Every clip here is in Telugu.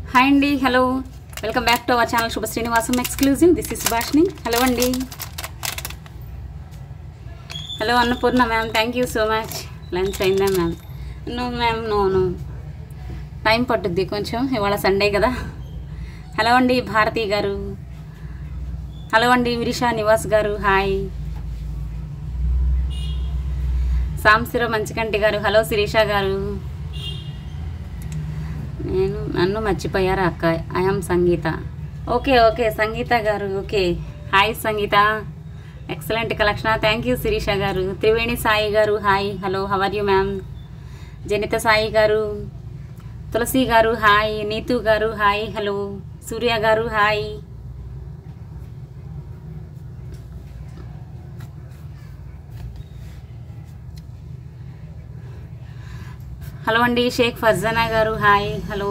హాయ్ అండి hello welcome back to our channel Shubha Srinivasam exclusive this is Subhashini hello అండి hello Annapurna ma'am thank you so much lunch అయిందా ma'am no ma'am no no time పట్టుద్ది కొంచెం ఇవాళ సండే కదా హలో అండి భారతి గారు హలో అండి విరిషా నివాస్ గారు హాయ్ సాంశిర మంచికంటి గారు హలో శిరీష గారు నేను నన్ను మర్చిపోయారా అక్క I'm Sangeetha okay okay Sangeetha గారు okay hi Sangeetha excellent collection thank you Sirisha గారు త్రివేణి సాయి గారు hi hello how are you ma'am Janitha Sai గారు తులసి గారు హాయ్ నీతు గారు హాయ్ హలో సూర్య గారు హాయ్ హలో అండి షేక్ ఫర్జానా గారు hi hello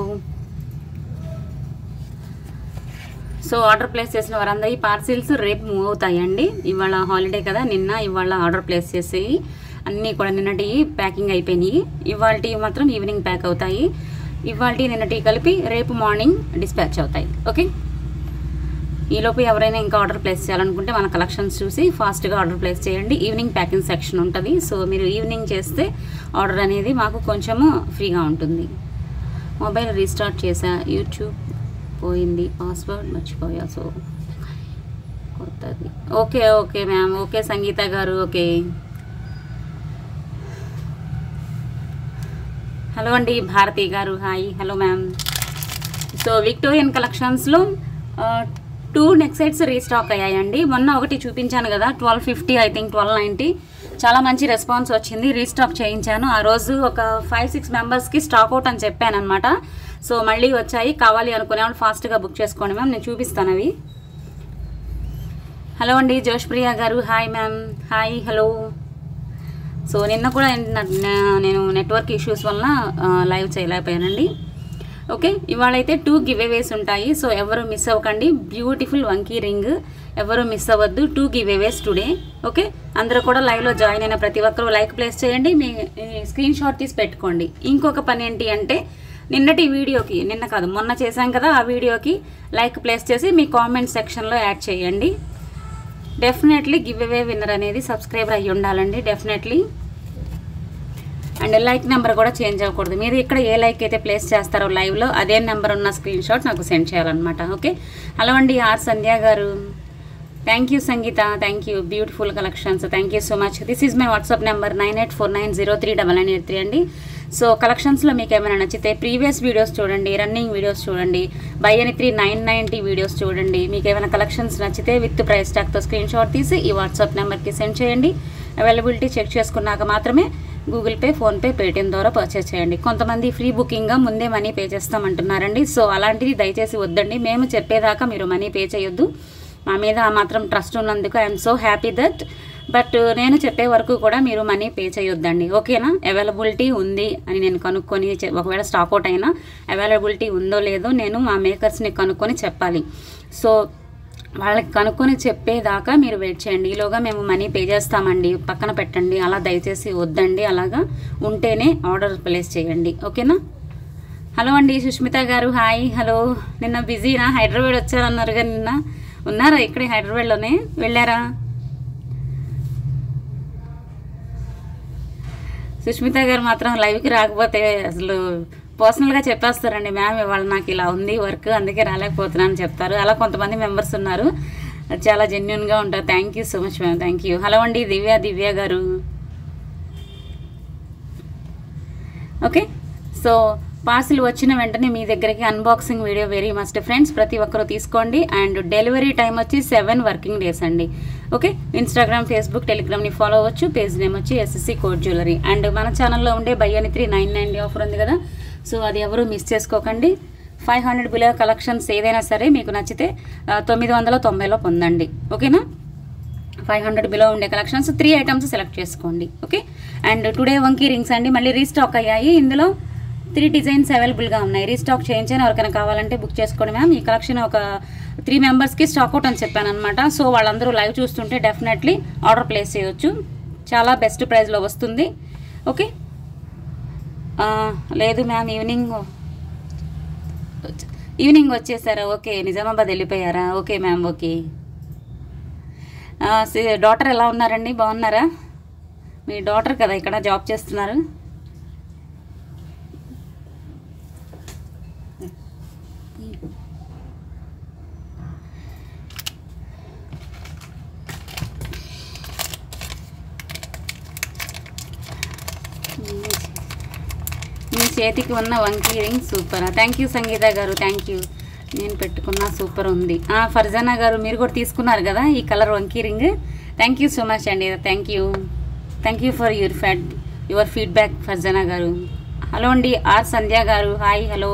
so order place చేసిన వారందరి పార్సిల్స్ రేపు మూవ్ అవుతాయండి ఇవాళ హాలిడే కదా నిన్న ఇవాళ ఆర్డర్ ప్లేస్ చేసేవి అన్నీ కూడా నిన్నటి ప్యాకింగ్ అయిపోయినాయి ఇవాళ మాత్రం ఈవినింగ్ ప్యాక్ అవుతాయి ఇవాళ నిన్నటి కలిపి రేపు మార్నింగ్ డిస్పాచ్ అవుతాయి ఓకే ఈలోపు ఎవరైనా ఇంకా ఆర్డర్ ప్లేస్ చేయాలనుకుంటే మన కలెక్షన్స్ చూసి ఫాస్ట్గా ఆర్డర్ ప్లేస్ చేయండి ఈవినింగ్ ప్యాకింగ్ సెక్షన్ ఉంటుంది సో మీరు ఈవినింగ్ చేస్తే ఆర్డర్ అనేది మాకు కొంచెము ఫ్రీగా ఉంటుంది మొబైల్ రీస్టార్ట్ చేసా యూట్యూబ్ పోయింది పాస్వర్డ్ మర్చిపోయా సో కొత్తది okay okay ma'am okay Sangeetha గారు ఓకే హలో అండి భారతి గారు hi hello ma'am so Victorian కలెక్షన్స్లో టూ నెక్ సెట్స్ రీస్టాక్ అయ్యాయండి మొన్న ఒకటి చూపించాను కదా twelve fifty I think twelve ninety చాలా మంచి రెస్పాన్స్ వచ్చింది రీస్టాక్ చేయించాను ఆ రోజు ఒక ఫైవ్ సిక్స్ మెంబర్స్కి స్టాక్ అవుట్ అని చెప్పాను అనమాట సో మళ్ళీ వచ్చాయి కావాలి అనుకునే వాళ్ళు ఫాస్ట్గా బుక్ చేసుకోండి మ్యామ్ నేను చూపిస్తాను అవి హలో అండి జోష్ప్రియ గారు hi ma'am hi hello so నిన్న కూడా ఏంటి- నేను నెట్వర్క్ ఇష్యూస్ వలన ఆ, లైవ్ చేయలేకపోయానండి ఓకే ఇవాళ అయితే టూ గివ్ అవేస్ ఉంటాయి సో ఎవరు మిస్ అవ్వకండి బ్యూటిఫుల్ వంకీ రింగ్ ఎవరు మిస్ అవ్వద్దు two giveaways today okay అందరూ కూడా లైవ్లో జాయిన్ అయిన ప్రతి ఒక్కరూ లైక్ ప్లేస్ చేయండి మీ స్క్రీన్ షాట్ తీసి పెట్టుకోండి ఇంకొక పని ఏంటి అంటే నిన్నటి వీడియోకి నిన్న కాదు మొన్న చేశాం కదా ఆ వీడియోకి లైక్ ప్లేస్ చేసి మీ కామెంట్ సెక్షన్లో యాడ్ చేయండి డెఫినెట్లీ గివ్ అవే విన్నర్ అనేది సబ్స్క్రైబర్ అయ్యి ఉండాలండి డెఫినెట్లీ అండ్ లైక్ నెంబర్ కూడా చేంజ్ అవ్వకూడదు మీరు ఇక్కడ ఏ లైక్ అయితే ప్లేస్ చేస్తారో లైవ్లో అదే నెంబర్ ఉన్న స్క్రీన్ షాట్ నాకు సెండ్ చేయాలన్నమాట ఓకే హలో అండి ఆర్ సంధ్య గారు thank you Sangeetha thank you beautiful collections thank you so much this is my WhatsApp number nine eight four nine zero three double nine eight three అండి సో కలెక్షన్స్లో మీకు ఏమైనా నచ్చితే ప్రీవియస్ వీడియోస్ చూడండి రన్నింగ్ వీడియోస్ చూడండి buy any three nine ninety videos చూడండి మీకు ఏమైనా కలెక్షన్స్ నచ్చితే విత్ ప్రైస్ ట్యాగ్తో స్క్రీన్ షాట్ తీసి ఈ వాట్సాప్ నెంబర్కి సెండ్ చేయండి అవైలబిలిటీ చెక్ చేసుకున్నాక మాత్రమే గూగుల్ పే ఫోన్పే పేటిఎం ద్వారా పర్చేస్ చేయండి కొంతమంది ఫ్రీ బుకింగ్గా ముందే మనీ పే చేస్తామంటున్నారండి సో అలాంటిది దయచేసి వద్దండి మేము చెప్పేదాకా మీరు మనీ పే చేయొద్దు మా మీద ఆ మాత్రం ట్రస్ట్ ఉన్నందుకు I'm so happy that but నేను చెప్పే వరకు కూడా మీరు మనీ పే చేయొద్దండి ఓకేనా అవైలబిలిటీ ఉంది అని నేను కనుక్కొని చె- ఒకవేళ స్టాక్ అవుట్ అయినా అవైలబిలిటీ ఉందో లేదో నేను మా మేకర్స్ని కనుక్కొని చెప్పాలి సో వాళ్ళకి కనుక్కొని చెప్పేదాకా మీరు వెయిట్ చేయండి ఈలోగా మేము మనీ పే చేస్తామండి పక్కన పెట్టండి అలా దయచేసి వద్దండి అలాగా ఉంటేనే ఆర్డర్ ప్లేస్ చేయండి ఓకేనా హలో అండి సుష్మిత గారు హాయ్ హలో నిన్న బిజీనా హైదరాబాద్ వచ్చారన్నారుగా నిన్న ఉన్నారా ఇక్కడే హైదరాబాద్లోనే వెళ్ళారా సుష్మిత గారు మాత్రం లైవ్కి రాకపోతే అసలు పర్సనల్గా చెప్పేస్తారండి మ్యామ్ ఇవాళ నాకు ఇలా ఉంది వర్క్ అందుకే రాలేకపోతున్నాను అని చెప్తారు అలా కొంతమంది మెంబర్స్ ఉన్నారు చాలా జెన్యున్గా ఉంటారు thank you so much ma'am thank you hello అండి దివ్య దివ్య గారు ఓకే సో పార్సిల్ వచ్చిన వెంటనే మీ దగ్గరికి unboxing video very must friends ప్రతి ఒక్కరూ తీసుకోండి అండ్ డెలివరీ టైం వచ్చి సెవెన్ వర్కింగ్ డేస్ అండి ఓకే ఇన్స్టాగ్రామ్ ఫేస్బుక్ టెలిగ్రామ్ని ఫాలో అవ్వచ్చు పేజ్ నేమ్ వచ్చి ఎస్ఎస్సి కోడ్ జ్యువెలరీ అండ్ మన ఛానల్లో ఉండే by any three nine nine offer ఉంది కదా సో అది ఎవరు మిస్ చేసుకోకండి ఫైవ్ హండ్రెడ్ బిలో కలెక్షన్స్ ఏదైనా సరే మీకు నచ్చితే ఆ, తొమ్మిది వందల తొంభైలో పొందండి ఓకేనా ఫైవ్ హండ్రెడ్ బిలో ఉండే కలెక్షన్స్ త్రీ ఐటమ్స్ సెలెక్ట్ చేసుకోండి ఓకే అండ్ టుడే వంకీ రింగ్స్ అండి మళ్ళీ రీస్టాక్ అయ్యాయి ఇందులో త్రీ డిజైన్స్ అవైలబుల్గా ఉన్నాయి రీస్టాక్ చేయించాను ఎవరికైనా కావాలంటే బుక్ చేసుకోండి మ్యామ్ ఈ కలెక్షన్ ఒక త్రీ మెంబర్స్కి స్టాక్ అవుట్ అని చెప్పాను అనమాట సో వాళ్ళందరూ లైవ్ చూస్తుంటే డెఫినెట్లీ ఆర్డర్ ప్లేస్ చేయొచ్చు చాలా బెస్ట్ ప్రైస్లో వస్తుంది ఓకే ఆ, లేదు మ్యామ్ ఈవినింగ్ ఈవినింగ్ వచ్చేసారా ఓకే నిజామాబాద్ వెళ్ళిపోయారా ఓకే మ్యామ్ ఓకే డాటర్ ఎలా ఉన్నారండి బాగున్నారా మీ డాటర్ కదా ఇక్కడ జాబ్ చేస్తున్నారు మీ చేతికి ఉన్న వంకీ ring super thank you Sangeetha గారు థ్యాంక్ యూ నేను పెట్టుకున్న సూపర్ ఉంది ఆ, ఫర్జానా గారు మీరు కూడా తీసుకున్నారు కదా ఈ కలర్ వంకీ ring thank you so much అండి thank you thank you for your fed your feedback Farzana గారు హలో అండి ఆర్ సంధ్య గారు హాయ్ హలో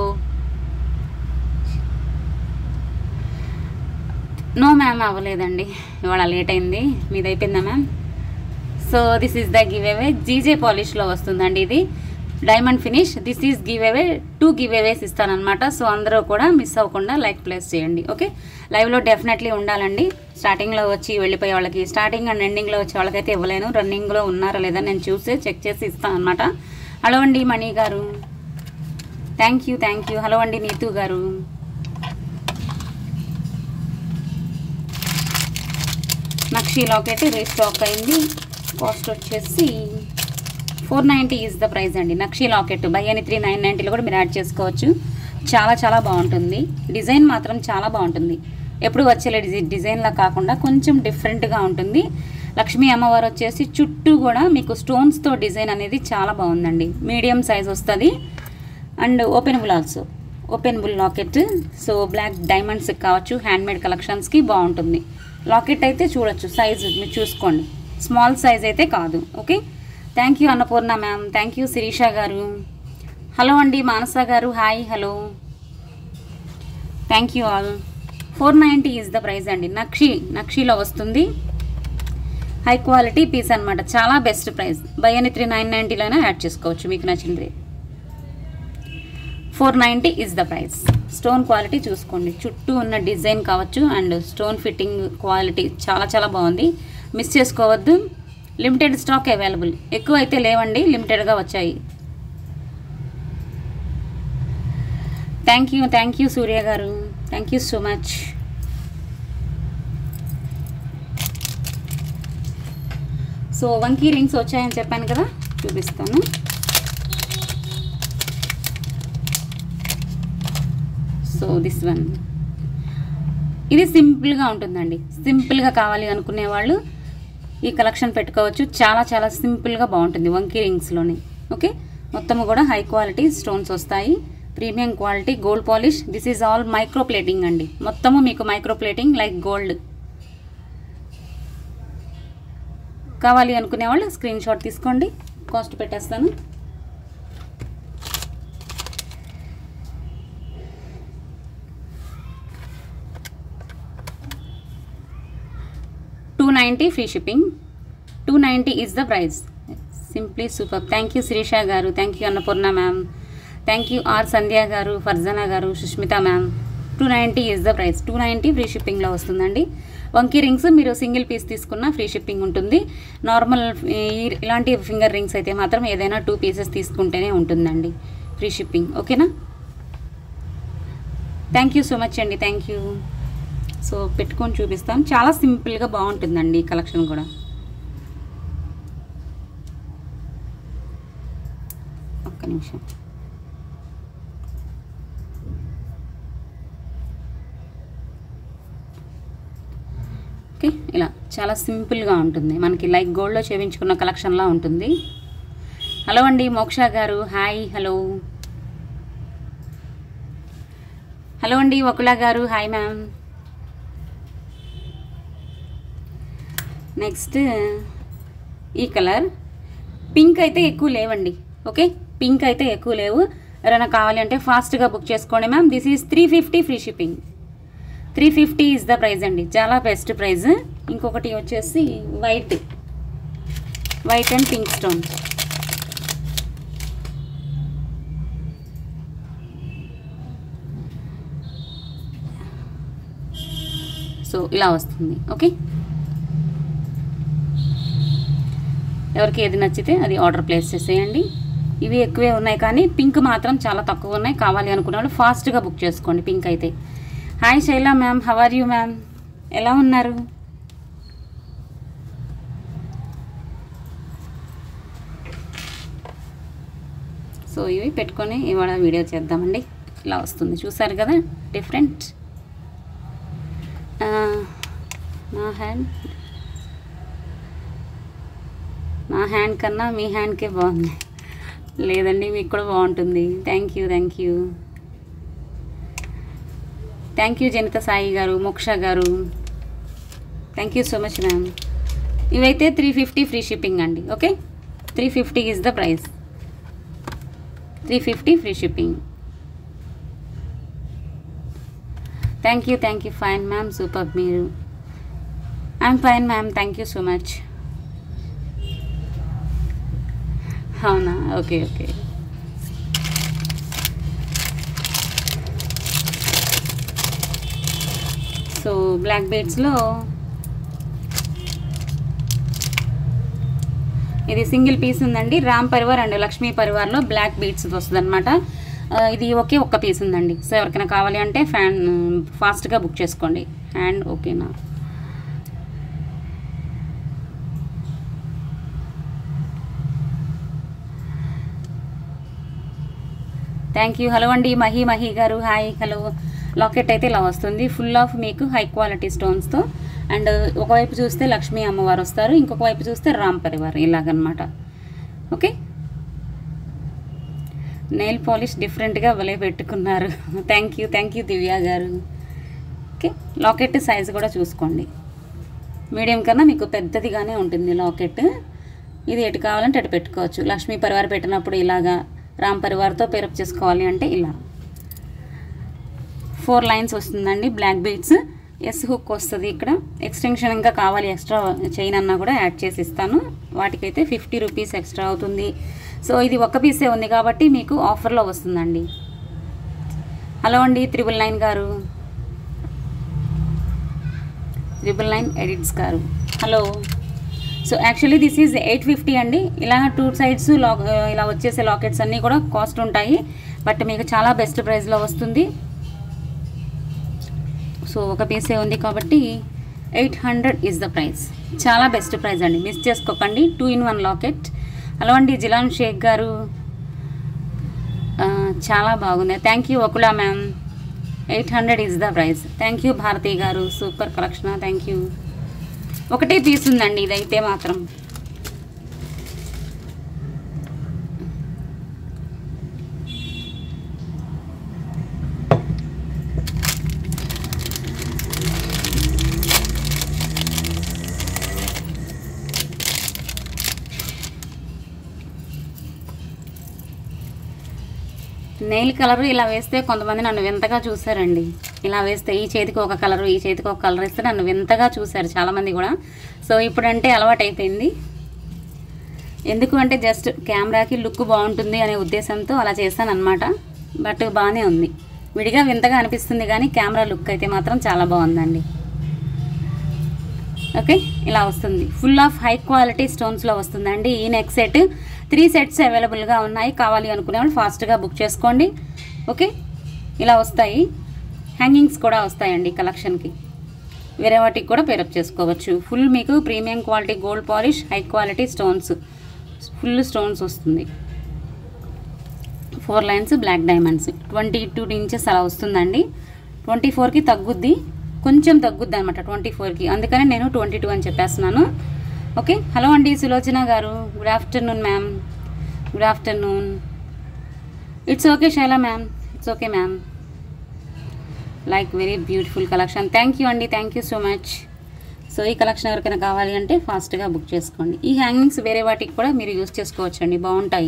నో మ్యామ్ అవ్వలేదండి ఇవాళ లేట్ అయింది మీది అయిపోయిందా ma'am so this is the giveaway GJ పాలిష్లో వస్తుందండి ఇది diamond finish this is giveaway two giveaways ఇస్తానమాట సో అందరూ కూడా మిస్ అవ్వకుండా లైక్ ప్లేస్ చేయండి ఓకే లైవ్లో డెఫినెట్లీ ఉండాలండి స్టార్టింగ్లో వచ్చి వెళ్ళిపోయే వాళ్ళకి స్టార్టింగ్ అండ్ ఎండింగ్లో వచ్చే వాళ్ళకైతే ఇవ్వలేను రన్నింగ్లో ఉన్నారా లేదా నేను చూసి చెక్ చేసి ఇస్తాను అనమాట హలో అండి మణి గారు thank you thank you hello అండి నీతు గారు నక్షి లాకెట్ రీస్టాక్ అయింది కాస్ట్ వచ్చేసి four ninety is the price అండి నక్షి locket buy any three nine నైంటీలో కూడా మీరు యాడ్ చేసుకోవచ్చు చాలా చాలా బాగుంటుంది డిజైన్ మాత్రం చాలా బాగుంటుంది ఎప్పుడు వచ్చే డిజై- డిజైన్లా కాకుండా కొంచెం డిఫరెంట్గా ఉంటుంది లక్ష్మీ అమ్మవారు వచ్చేసి చుట్టూ కూడా మీకు స్టోన్స్తో డిజైన్ అనేది చాలా బాగుందండి మీడియం సైజ్ వస్తుంది and open bull also open bull locket so black diamonds కావచ్చు హ్యాండ్మేడ్ కలెక్షన్స్కి బాగుంటుంది లాకెట్ అయితే చూడొచ్చు సైజ్ మీరు చూసుకోండి స్మాల్ సైజ్ అయితే కాదు okay thank you Annapurna ma'am thank you Sirisha గారు హలో అండి మానస గారు hi hello thank you all four ninety is the price అండి నక్షి నక్షిలో వస్తుంది హై క్వాలిటీ పీస్ అనమాట చాలా best price buy any three nine నైంటీలోనే యాడ్ చేసుకోవచ్చు మీకు నచ్చింది four ninety is the price stone quality చూసుకోండి చుట్టూ ఉన్న డిజైన్ కావచ్చు అండ్ స్టోన్ ఫిట్టింగ్ క్వాలిటీ చాలా చాలా బాగుంది మిస్ చేసుకోవద్దు లిమిటెడ్ స్టాక్ అవైలబుల్ ఎక్కువ అయితే లేవండి లిమిటెడ్గా వచ్చాయి thank you thank you Surya గారు thank you so much so వంకీ రింగ్స్ వచ్చాయని చెప్పాను కదా చూపిస్తాను సో దిస్ వన్ ఇది సింపుల్గా ఉంటుందండి సింపుల్గా కావాలి అనుకునే వాళ్ళు ఈ కలెక్షన్ పెట్టుకోవచ్చు చాలా చాలా సింపుల్గా బాగుంటుంది వంకీ రింగ్స్లోనే ఓకే మొత్తం కూడా హై క్వాలిటీ స్టోన్స్ వస్తాయి premium quality gold polish this is all micro plating అండి మొత్తము మీకు మైక్రో ప్లేటింగ్ లైక్ గోల్డ్ కావాలి అనుకునే వాళ్ళు స్క్రీన్ షాట్ తీసుకోండి కాస్ట్ పెట్టేస్తాను two ninety free shipping two ninety is the price simply super thank you Sirisha గారు thank you Annapurna ma'am thank you R Sandhya గారు ఫర్జనా గారు Sushmita ma'am two ninety is the price two ninety free షిప్పింగ్లో వస్తుందండి వంకీ రింగ్స్ మీరు సింగిల్ పీస్ తీసుకున్న ఫ్రీ షిప్పింగ్ ఉంటుంది నార్మల్ ఈ- ఇలాంటి ఫింగర్ రింగ్స్ అయితే మాత్రం ఏదైనా టూ పీసెస్ తీసుకుంటేనే ఉంటుందండి ఫ్రీ షిప్పింగ్ ఓకేనా థ్యాంక్ యూ సో మచ్ అండి థ్యాంక్ యూ సో పెట్టుకొని చూపిస్తాను చాలా సింపుల్గా బాగుంటుందండి ఈ కలెక్షన్ కూడా ఒక్క నిమిషం ఓకే ఇలా చాలా సింపుల్గా ఉంటుంది మనకి లైక్ గోల్డ్లో చేయించుకున్న కలెక్షన్లా ఉంటుంది హలో అండి మోక్ష గారు హాయ్ హలో హలో అండి వకుల గారు హాయ్ మ్యామ్ నెక్స్ట్ ఈ కలర్ పింక్ అయితే ఎక్కువ లేవండి ఓకే పింక్ అయితే ఎక్కువ లేవు ఎవరైనా కావాలి అంటే ఫాస్ట్గా బుక్ చేసుకోండి ma'am this is three fifty free shipping three fifty is the price అండి చాలా బెస్ట్ ప్రైస్ ఇంకొకటి వచ్చేసి white white and pink stone so ఇలా వస్తుంది ఓకే ఎవరికి ఏది నచ్చితే అది ఆర్డర్ ప్లేస్ చేసేయండి ఇవి ఎక్కువే ఉన్నాయి కానీ పింక్ మాత్రం చాలా తక్కువ ఉన్నాయి కావాలి అనుకున్న వాళ్ళు ఫాస్ట్గా బుక్ చేసుకోండి పింక్ అయితే hi Shaila ma'am how are you ma'am ఎలా ఉన్నారు సో ఇవి పెట్టుకొని ఇవాళ వీడియో చేద్దామండి ఇలా వస్తుంది చూసారు కదా డిఫరెంట్ ఆ, నా హ్యాండ్ నా హ్యాండ్ కన్నా మీ హ్యాండ్కే బాగుంది లేదండి మీకు కూడా బాగుంటుంది thank you thank you thank you Janitha Sai garu Moksha garu thank you so much ma'am ఇవైతే త్రీ ఫిఫ్టీ ఫ్రీ షిప్పింగ్ అండి okay three fifty is the price three fifty free shipping thank you thank you fine ma'am super మీరు I'm fine ma'am thank you so much అవునా ఓకే ఓకే సో బ్లాక్ బీడ్స్లో ఇది సింగిల్ పీస్ ఉందండి రామ్ పరివార్ అండ్ లక్ష్మీ పరివార్లో బ్లాక్ బీడ్స్ వస్తుంది అనమాట ఇది ఒకే ఒక్క పీస్ ఉందండి సో ఎవరికైనా కావాలి అంటే ఫ్యాన్ ఫాస్ట్గా బుక్ చేసుకోండి హ్యాండ్ ఓకేనా థ్యాంక్ యూ హలో అండి మహి మహి గారు హాయ్ హలో లాకెట్ అయితే ఇలా వస్తుంది ఫుల్ ఆఫ్ మీకు హై క్వాలిటీ స్టోన్స్తో అండ్ ఒకవైపు చూస్తే లక్ష్మీ అమ్మవారు వస్తారు ఇంకొక వైపు చూస్తే రామ్ పరివార్ ఇలాగనమాట ఓకే నెయిల్ పాలిష్ డిఫరెంట్గా భలే పెట్టుకున్నారు thank you thank you Divya garu okay locket size కూడా చూసుకోండి మీడియం కన్నా మీకు పెద్దదిగానే ఉంటుంది లాకెట్ ఇది ఎటు కావాలంటే అటు పెట్టుకోవచ్చు లక్ష్మీ పరివార్ పెట్టినప్పుడు ఇలాగా రామ్ పరివార్తో పేరప్ చేసుకోవాలి అంటే ఇలా ఫోర్ లైన్స్ వస్తుందండి బ్లాక్ బీడ్స్ ఎస్ హుక్ వస్తుంది ఇక్కడ ఎక్స్టెన్షన్ ఇంకా కావాలి ఎక్స్ట్రా చైన్ అన్నా కూడా యాడ్ చేసి ఇస్తాను వాటికైతే ఫిఫ్టీ రూపీస్ ఎక్స్ట్రా అవుతుంది సో ఇది ఒక్క పీసే ఉంది కాబట్టి మీకు ఆఫర్లో వస్తుందండి హలో అండి triple nine garu triple nine edits garu hello so actually this is eight fifty అండి ఇలా టూ సైడ్స్ లాక్ ఇలా వచ్చేసే లాకెట్స్ అన్నీ కూడా కాస్ట్ ఉంటాయి బట్ మీకు చాలా బెస్ట్ ప్రైస్లో వస్తుంది సో ఒక పీసే ఉంది కాబట్టి eight hundred is the price చాలా బెస్ట్ ప్రైస్ అండి మిస్ చేసుకోకండి two in one locket hello అండి జిలాన్ షేక్ గారు ఆ, చాలా బాగుంది థ్యాంక్ యూ ఒకలా ma'am eight hundred is the price thank you Bharathi garu super collection thank you ఒకటే పీస్ ఉందండి ఇదైతే మాత్రం నెయిల్ కలర్ ఇలా వేస్తే కొంతమంది నన్ను వింతగా చూసారండి ఇలా వేస్తే ఈ చేతికి ఒక కలర్ ఈ చేతికి ఒక కలర్ ఇస్తే నన్ను వింతగా చూశారు చాలామంది కూడా సో ఇప్పుడంటే అలవాటు అయిపోయింది ఎందుకు అంటే జస్ట్ కెమెరాకి లుక్ బాగుంటుంది అనే ఉద్దేశంతో అలా చేశాను అనమాట బట్ బాగానే ఉంది విడిగా వింతగా అనిపిస్తుంది కానీ కెమెరా లుక్ అయితే మాత్రం చాలా బాగుందండి ఓకే ఇలా వస్తుంది ఫుల్ ఆఫ్ హై క్వాలిటీ స్టోన్స్లో వస్తుందండి ఈ నెక్ సెట్ త్రీ సెట్స్ అవైలబుల్గా ఉన్నాయి కావాలి అనుకునే వాళ్ళు ఫాస్ట్గా బుక్ చేసుకోండి ఓకే ఇలా వస్తాయి హ్యాంగింగ్స్ కూడా వస్తాయండి ఈ కలెక్షన్కి వేరే వాటికి కూడా పేరప్ చేసుకోవచ్చు ఫుల్ మీకు premium quality gold polish high quality stones full stones వస్తుంది four lines black diamonds twenty two inches అలా వస్తుందండి ట్వంటీ ఫోర్కి తగ్గుద్ది కొంచెం తగ్గుద్ది అనమాట ట్వంటీ ఫోర్కి అందుకని నేను ట్వంటీ టూ అని చెప్పేస్తున్నాను ఓకే హలో అండి Sulochana garu good afternoon ma'am good afternoon it's okay Shaila ma'am it's okay ma'am like very beautiful collection thank you అండి thank you so much so ఈ కలెక్షన్ ఎవరికైనా కావాలి అంటే ఫాస్ట్గా బుక్ చేసుకోండి ఈ హ్యాంగింగ్స్ వేరే వాటికి కూడా మీరు యూస్ చేసుకోవచ్చు అండి బాగుంటాయి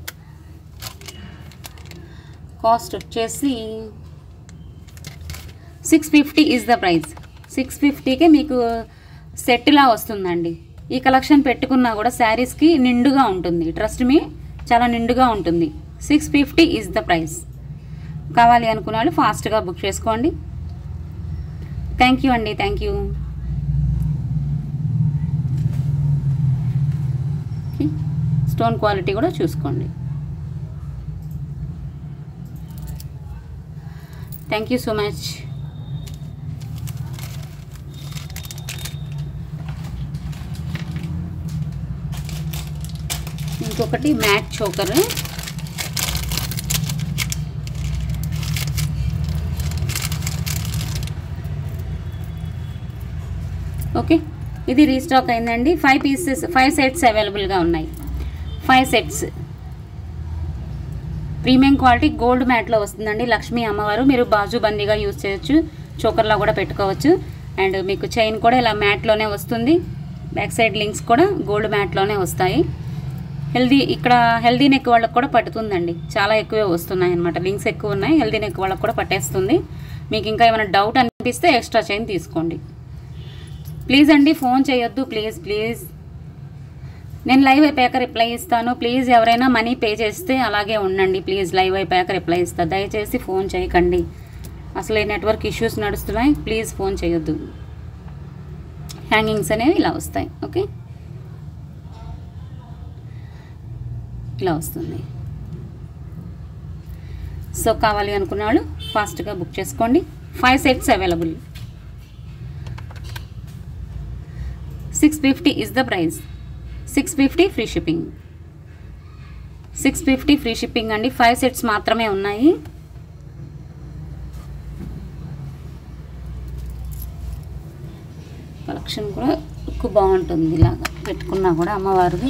కాస్ట్ వచ్చేసి six fifty is the price six ఫిఫ్టీకే మీకు సెట్లా వస్తుందండి ఈ కలెక్షన్ పెట్టుకున్నా కూడా శారీస్కి నిండుగా ఉంటుంది ట్రస్ట్ మీ చాలా నిండుగా ఉంటుంది six fifty is the price కావాలి అనుకున్న వాళ్ళు ఫాస్ట్గా బుక్ చేసుకోండి థ్యాంక్ యూ అండి థ్యాంక్ యూ స్టోన్ క్వాలిటీ కూడా చూసుకోండి థ్యాంక్ యూ సో మచ్ ఇంకొకటి మ్యాట్ చోకర్ ఓకే ఇది రీస్టాక్ అయిందండి ఫైవ్ పీసెస్ ఫైవ్ సెట్స్ అవైలబుల్గా ఉన్నాయి five sets premium quality gold మ్యాట్లో వస్తుందండి లక్ష్మీ అమ్మవారు మీరు బాజుబందీగా యూజ్ చేయొచ్చు చోకర్లో కూడా పెట్టుకోవచ్చు అండ్ మీకు చైన్ కూడా ఇలా మ్యాట్లోనే వస్తుంది బ్యాక్ సైడ్ లింక్స్ కూడా గోల్డ్ మ్యాట్లోనే వస్తాయి హెల్దీ ఇక్కడ హెల్దీ నెక్ వాళ్ళకి కూడా పట్టుతుందండి చాలా ఎక్కువే వస్తున్నాయి అనమాట లింక్స్ ఎక్కువ ఉన్నాయి హెల్దీ నెక్ వాళ్ళకి కూడా పట్టేస్తుంది మీకు ఇంకా ఏమైనా డౌట్ అనిపిస్తే ఎక్స్ట్రా చైన్ తీసుకోండి ప్లీజ్ అండి ఫోన్ చేయొద్దు ప్లీజ్ ప్లీజ్ నేను లైవ్ అయిపోయాక రిప్లై ఇస్తాను ప్లీజ్ ఎవరైనా మనీ పే చేస్తే అలాగే ఉండండి ప్లీజ్ లైవ్ అయిపోయాక రిప్లై ఇస్తా దయచేసి ఫోన్ చేయకండి అసలు ఈ నెట్వర్క్ ఇష్యూస్ నడుస్తున్నాయి ప్లీజ్ ఫోన్ చేయొద్దు హ్యాంగింగ్స్ అనేవి ఇలా వస్తాయి ఓకే ఇలా వస్తుంది సో కావాలి అనుకున్న వాళ్ళు ఫాస్ట్గా బుక్ చేసుకోండి five sets available six fifty is the price six fifty free shipping six fifty free shipping అండి ఫైవ్ సెట్స్ మాత్రమే ఉన్నాయి కలెక్షన్ కూడా ఎక్కువ బాగుంటుంది ఇలాగా పెట్టుకున్నా కూడా అమ్మవారిది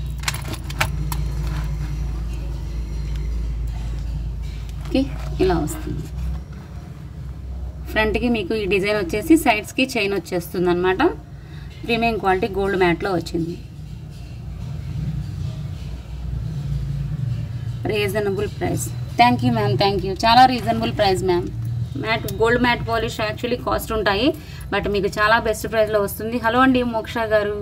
ఓకే ఇలా వస్తుంది ఫ్రంట్కి మీకు ఈ డిజైన్ వచ్చేసి సైడ్స్కి చైన్ వచ్చేస్తుంది అనమాట ప్రీమియం క్వాలిటీ గోల్డ్ మ్యాట్లో వచ్చింది reasonable price thank you ma'am thank you చాలా reasonable price ma'am matte gold matte polish actually cost ఉంటాయి బట్ మీకు చాలా బెస్ట్ ప్రైస్లో వస్తుంది హలో అండి మోక్ష గారు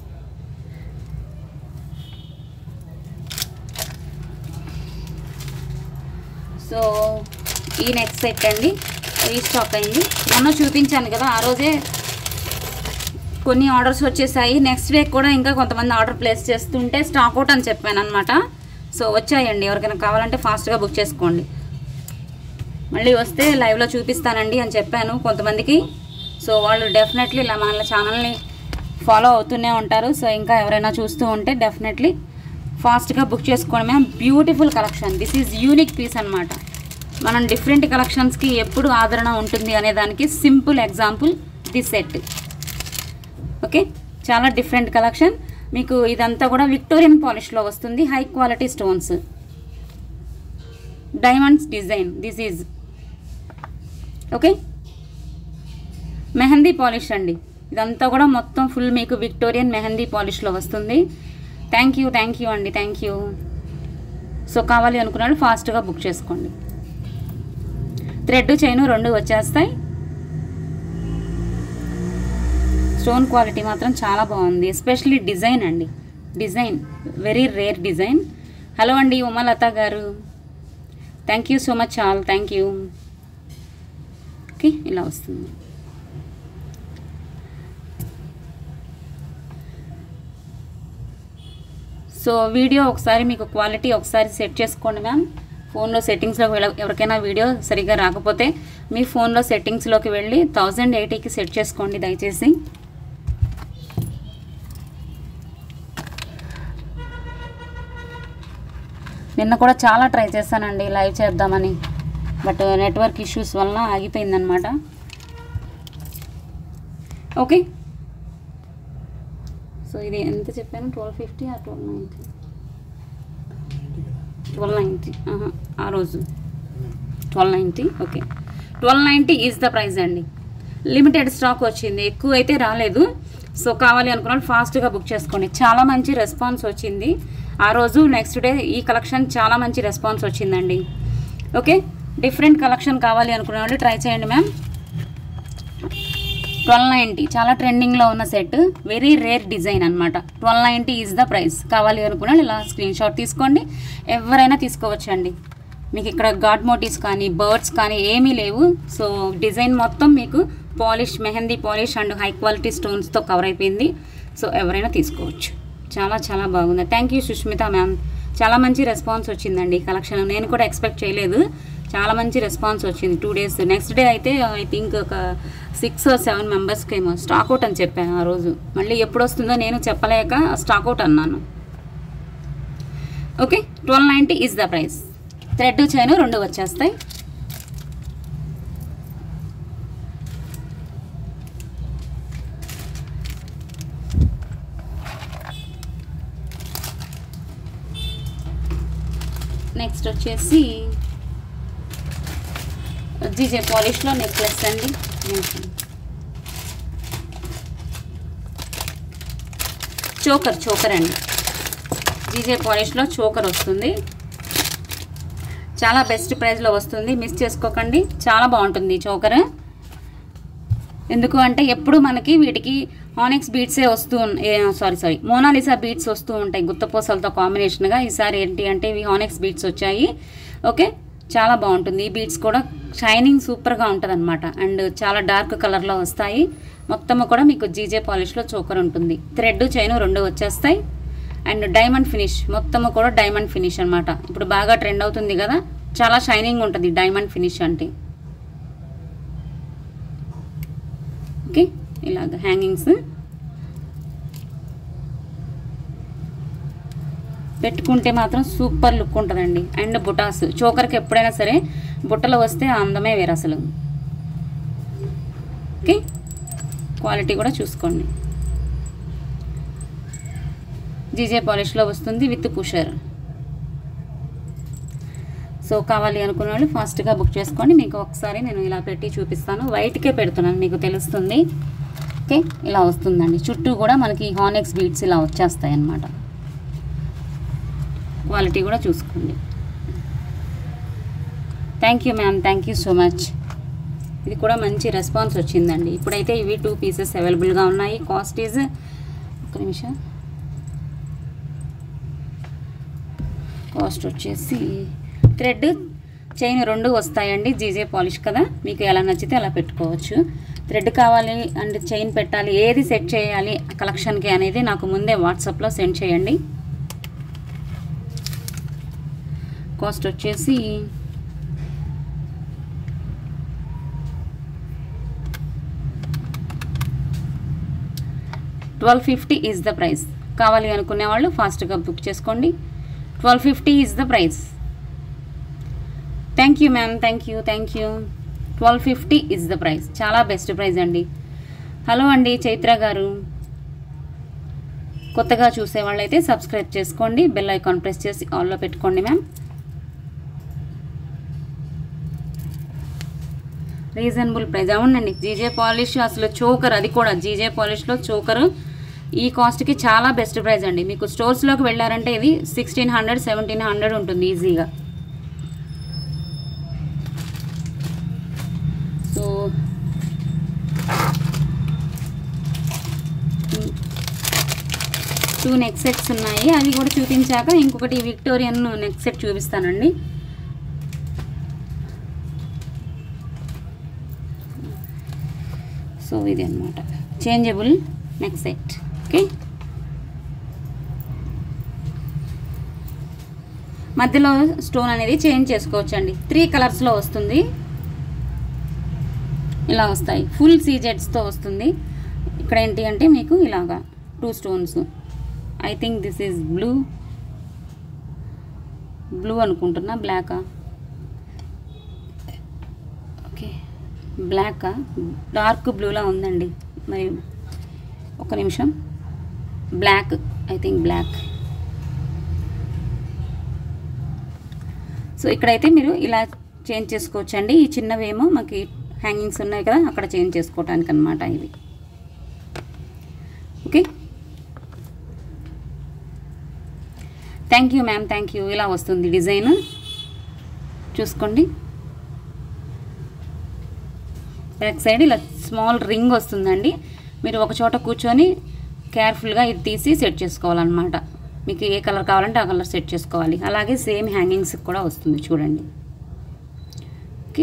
సో ఈ నెక్స్ట్ సెట్ అండి రీస్టాక్ అయింది మొన్న చూపించాను కదా ఆ రోజే కొన్ని ఆర్డర్స్ వచ్చేసాయి నెక్స్ట్ వీక్ కూడా ఇంకా కొంతమంది ఆర్డర్ ప్లేస్ చేస్తుంటే స్టాక్ అవుట్ అని చెప్పాను అనమాట సో వచ్చాయండి ఎవరికైనా కావాలంటే ఫాస్ట్గా బుక్ చేసుకోండి మళ్ళీ వస్తే లైవ్లో చూపిస్తానండి అని చెప్పాను కొంతమందికి సో వాళ్ళు డెఫినెట్లీ ఇలా మన ఛానల్ని ఫాలో అవుతూనే ఉంటారు సో ఇంకా ఎవరైనా చూస్తూ ఉంటే డెఫినెట్లీ ఫాస్ట్గా బుక్ చేసుకోండి ma'am beautiful collection this is unique piece అనమాట మనం డిఫరెంట్ కలెక్షన్స్కి ఎప్పుడు ఆదరణ ఉంటుంది అనే దానికి simple example this set okay చాలా డిఫరెంట్ కలెక్షన్ మీకు ఇదంతా కూడా విక్టోరియన్ పాలిష్లో వస్తుంది high quality stones diamonds design this is okay mehendi polish అండి ఇదంతా కూడా మొత్తం ఫుల్ మీకు విక్టోరియన్ మెహందీ పాలిష్లో వస్తుంది థ్యాంక్ యూ థ్యాంక్ యూ అండి థ్యాంక్ యూ సో కావాలి అనుకున్నాడు ఫాస్ట్గా బుక్ చేసుకోండి థ్రెడ్ చైన్ రెండు వచ్చేస్తాయి స్టోన్ క్వాలిటీ మాత్రం చాలా బాగుంది ఎస్పెషల్లీ డిజైన్ అండి design very rare design hello అండి Umalatha garu thank you so much all thank you okay ఇలా వస్తుంది సో వీడియో ఒకసారి మీకు క్వాలిటీ ఒకసారి సెట్ చేసుకోండి మ్యామ్ ఫోన్లో సెట్టింగ్స్లో ఎవరికైనా వీడియో సరిగ్గా రాకపోతే మీ ఫోన్లో సెట్టింగ్స్లోకి వెళ్ళి థౌజండ్ ఎయిటీకి సెట్ చేసుకోండి దయచేసి నిన్న కూడా చాలా ట్రై చేశానండి లైవ్ చేద్దామని బట్ నెట్వర్క్ ఇష్యూస్ వల్ల ఆగిపోయిందనమాట ఓకే సో ఇది ఎంత చెప్పాను ట్వెల్వ్ ఫిఫ్టీ ఆ ట్వెల్వ్ నైంటీ ట్వెల్వ్ నైంటీ ఆ రోజు twelve ninety okay twelve ninety is the price అండి లిమిటెడ్ స్టాక్ వచ్చింది ఎక్కువ అయితే రాలేదు సో కావాలి అనుకున్నాను ఫాస్ట్గా బుక్ చేసుకోండి చాలా మంచి రెస్పాన్స్ వచ్చింది ఆ రోజు నెక్స్ట్ డే ఈ కలెక్షన్ చాలా మంచి రెస్పాన్స్ వచ్చిందండి ఓకే డిఫరెంట్ కలెక్షన్ కావాలి అనుకునే వాళ్ళు ట్రై చేయండి మ్యామ్ ట్వెల్వ్ నైంటీ చాలా ట్రెండింగ్లో ఉన్న సెట్ వెరీ రేర్ డిజైన్ అనమాట twelve ninety is the price కావాలి అనుకున్న ఇలా స్క్రీన్ షాట్ తీసుకోండి ఎవరైనా తీసుకోవచ్చండి మీకు ఇక్కడ గాడ్ మోటివ్స్ కానీ బర్డ్స్ కానీ ఏమీ లేవు సో డిజైన్ మొత్తం మీకు polish mehendi polish and high quality స్టోన్స్తో కవర్ అయిపోయింది సో ఎవరైనా తీసుకోవచ్చు చాలా చాలా బాగుంది థ్యాంక్ యూ సుష్మిత మ్యామ్ చాలా మంచి రెస్పాన్స్ వచ్చిందండి ఈ కలెక్షన్ నేను కూడా ఎక్స్పెక్ట్ చేయలేదు చాలా మంచి రెస్పాన్స్ వచ్చింది టూ డేస్ నెక్స్ట్ డే అయితే ఐ థింక్ ఒక సిక్స్ సెవెన్ మెంబర్స్కి ఏమో స్టాక్ అవుట్ అని చెప్పాను ఆ రోజు మళ్ళీ ఎప్పుడు వస్తుందో నేను చెప్పలేక స్టాక్ అవుట్ అన్నాను okay twelve ninety is the price thread chain రెండు వచ్చేస్తాయి నెక్స్ట్ వచ్చేసి జీజే పాలిష్లో నెక్లెస్ అండి చోకర్ చోకర్ అండి జీజే పాలిష్లో చోకర్ వస్తుంది చాలా బెస్ట్ ప్రైస్లో వస్తుంది మిస్ చేసుకోకండి చాలా బాగుంటుంది ఈ చోకర్ ఎందుకు అంటే ఎప్పుడు మనకి వీటికి హానెక్స్ బీట్సే వస్తూ సారీ సారీ మోనాలిసా బీట్స్ వస్తూ ఉంటాయి గుత్తపూసలతో కాంబినేషన్గా ఈసారి ఏంటి అంటే ఇవి హానెక్స్ బీట్స్ వచ్చాయి ఓకే చాలా బాగుంటుంది ఈ బీట్స్ కూడా షైనింగ్ సూపర్గా ఉంటుంది అనమాట అండ్ చాలా డార్క్ కలర్లో వస్తాయి మొత్తము కూడా మీకు జీజే పాలిష్లో చోకర్ ఉంటుంది థ్రెడ్ చైన్ రెండు వచ్చేస్తాయి అండ్ డైమండ్ ఫినిష్ మొత్తము కూడా డైమండ్ ఫినిష్ అనమాట ఇప్పుడు బాగా ట్రెండ్ అవుతుంది కదా చాలా షైనింగ్ ఉంటుంది డైమండ్ ఫినిష్ అంటే ఓకే ఇలాగ హ్యాంగింగ్స్ పెట్టుకుంటే మాత్రం సూపర్ లుక్ ఉంటుందండి అండ్ బుటాస్ చోకర్కి ఎప్పుడైనా సరే బుట్టలు వస్తే ఆ అందమే వేరు అసలు ఓకే క్వాలిటీ కూడా చూసుకోండి జీజే పాలిష్లో వస్తుంది విత్ పుషర్ సో కావాలి అనుకున్న వాళ్ళు ఫాస్ట్గా బుక్ చేసుకోండి మీకు ఒకసారి నేను ఇలా పెట్టి చూపిస్తాను వైట్కే పెడుతున్నాను మీకు తెలుస్తుంది ఓకే ఇలా వస్తుందండి చుట్టూ కూడా మనకి హానెక్స్ బీట్స్ ఇలా వచ్చేస్తాయి అన్నమాట క్వాలిటీ కూడా చూసుకోండి thank you ma'am thank you so much ఇది కూడా మంచి రెస్పాన్స్ వచ్చిందండి ఇప్పుడైతే ఇవి టూ పీసెస్ అవైలబుల్గా ఉన్నాయి కాస్ట్ ఈజ్ ఒక నిమిషం కాస్ట్ వచ్చేసి థ్రెడ్ చైన్ రెండు వస్తాయండి జీజే పాలిష్ కదా మీకు ఎలా నచ్చితే అలా పెట్టుకోవచ్చు థ్రెడ్ కావాలి అండ్ చైన్ పెట్టాలి ఏది సెట్ చేయాలి కలెక్షన్కి అనేది నాకు ముందే వాట్సాప్లో సెండ్ చేయండి కాస్ట్ వచ్చేసి twelve fifty is the price కావాలి అనుకునే వాళ్ళు ఫాస్ట్గా బుక్ చేసుకోండి twelve fifty is the price thank you ma'am thank you thank you twelve fifty is the price చాలా బెస్ట్ ప్రైస్ అండి హలో అండి చైత్ర గారు కొత్తగా చూసే వాళ్ళైతే సబ్స్క్రైబ్ చేసుకోండి బెల్ ఐకాన్ ప్రెస్ చేసి ఆల్లో పెట్టుకోండి మ్యామ్ రీజనబుల్ ప్రైస్ అవునండి జీజే పాలిష్ అసలు చోకర్ అది కూడా జీజే పాలిష్లో చోకర్ ఈ కాస్ట్కి చాలా బెస్ట్ ప్రైస్ అండి మీకు స్టోర్స్లోకి వెళ్ళారంటే ఇది సిక్స్టీన్ హండ్రెడ్ సెవెంటీన్ హండ్రెడ్ ఉంటుంది ఈజీగా సో టూ నెక్ సెట్స్ ఉన్నాయి అవి కూడా చూపించాక ఇంకొకటి విక్టోరియన్ నెక్ సెట్ చూపిస్తానండి సో ఇది అనమాట చేంజబుల్ నెక్ సెట్ ఓకే మధ్యలో స్టోన్ అనేది చేంజ్ చేసుకోవచ్చు అండి త్రీ కలర్స్లో వస్తుంది ఇలా వస్తాయి ఫుల్ సీజెట్స్తో వస్తుంది ఇక్కడ ఏంటి అంటే మీకు ఇలాగా two stones I think this is blue blue అనుకుంటున్నా బ్లాకా ఓకే బ్లాకా డార్క్ బ్లూలా ఉందండి మరి ఒక నిమిషం black I think black so ఇక్కడైతే మీరు ఇలా చేంజ్ చేసుకోవచ్చండి ఈ చిన్నవేమో మాకు హ్యాంగింగ్స్ ఉన్నాయి కదా అక్కడ చేంజ్ చేసుకోవటానికి అనమాట ఇవి okay thank you ma'am thank you ఇలా వస్తుంది డిజైన్ చూసుకోండి బ్యాక్ సైడ్ ఇలా స్మాల్ రింగ్ వస్తుందండి మీరు ఒక చోట కూర్చొని కేర్ఫుల్గా ఇది తీసి సెట్ చేసుకోవాలన్నమాట మీకు ఏ కలర్ కావాలంటే ఆ కలర్ సెట్ చేసుకోవాలి అలాగే సేమ్ హ్యాంగింగ్స్ కూడా వస్తుంది చూడండి ఓకే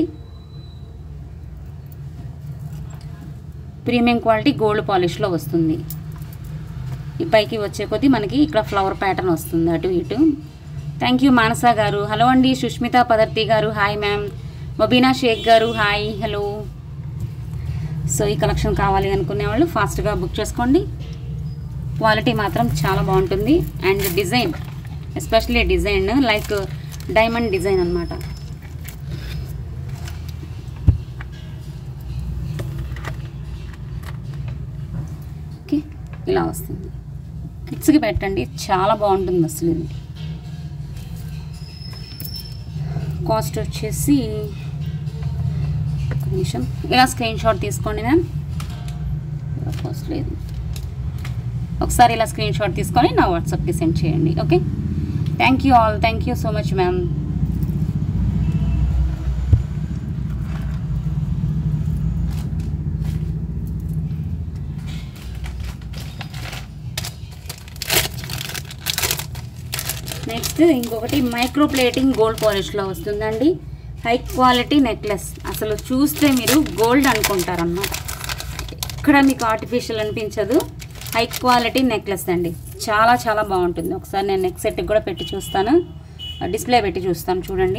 ప్రీమియం క్వాలిటీ గోల్డ్ పాలిష్లో వస్తుంది ఈ పైకి వచ్చే కొద్దీ మనకి ఇక్కడ ఫ్లవర్ ప్యాటర్న్ వస్తుంది అటు ఇటు థ్యాంక్ యూ మానస గారు హలో అండి సుష్మిత పదర్తి గారు hi ma'am Mobina Sheikh garu hi hello so ఈ కలెక్షన్ కావాలి అనుకునే వాళ్ళు ఫాస్ట్గా బుక్ చేసుకోండి క్వాలిటీ మాత్రం చాలా బాగుంటుంది and design especially design like diamond design అనమాట ఓకే ఇలా వస్తుంది కిడ్స్కి పెట్టండి చాలా బాగుంటుంది అసలు ఇది కాస్ట్ వచ్చేసి ఒక నిమిషం ఇలా స్క్రీన్ షాట్ తీసుకోండి మ్యామ్ కాస్ట్ లేదు ఒకసారి ఇలా స్క్రీన్ షాట్ తీసుకొని నా వాట్సాప్కి సెండ్ చేయండి okay thank you all thank you so much ma'am next ఇంకొకటి మైక్రో ప్లేటింగ్ గోల్డ్ పాలిష్లో వస్తుందండి హై క్వాలిటీ నెక్లెస్ అసలు చూస్తే మీరు గోల్డ్ అనుకుంటారన్నమాట ఇక్కడ మీకు ఆర్టిఫిషియల్ అనిపించదు హై క్వాలిటీ నెక్లెస్ అండి చాలా చాలా బాగుంటుంది ఒకసారి నేను నెక్ సెట్కి కూడా పెట్టి చూస్తాను డిస్ప్లే పెట్టి చూస్తాను చూడండి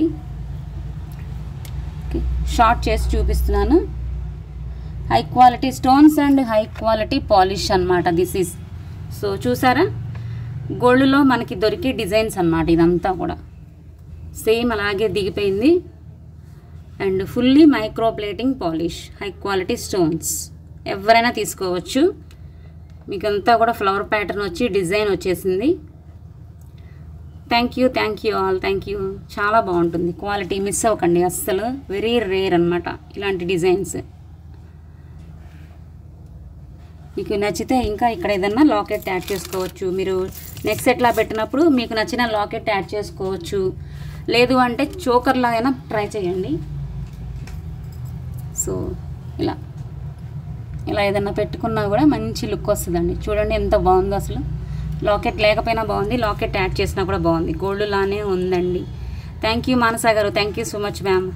ఓకే షార్ట్ చేసి చూపిస్తున్నాను high quality stones and high quality polish అన్నమాట దిస్ ఈజ్ సో చూసారా గోల్డ్లో మనకి దొరికే డిజైన్స్ అన్నమాట ఇదంతా కూడా సేమ్ అలాగే దిగిపోయింది and fully micro plating polish high quality stones ఎవరైనా తీసుకోవచ్చు మీకు అంతా కూడా ఫ్లవర్ ప్యాటర్న్ వచ్చి డిజైన్ వచ్చేసింది thank you thank you all thank you చాలా బాగుంటుంది క్వాలిటీ మిస్ అవ్వకండి అస్సలు వెరీ రేర్ అనమాట ఇలాంటి డిజైన్స్ మీకు నచ్చితే ఇంకా ఇక్కడ ఏదన్నా లాకెట్ యాడ్ చేసుకోవచ్చు మీరు నెక్ సెట్లా పెట్టినప్పుడు మీకు నచ్చిన లాకెట్ యాడ్ చేసుకోవచ్చు లేదు అంటే చోకర్లా అయినా ట్రై చేయండి సో ఇలా ఇలా ఏదన్నా పెట్టుకున్నా కూడా మంచి లుక్ వస్తుందండి చూడండి ఎంత బాగుందో అసలు లాకెట్ లేకపోయినా బాగుంది లాకెట్ యాడ్ చేసినా కూడా బాగుంది గోల్డ్ లానే ఉందండి thank you Manasa garu thank you so much ma'am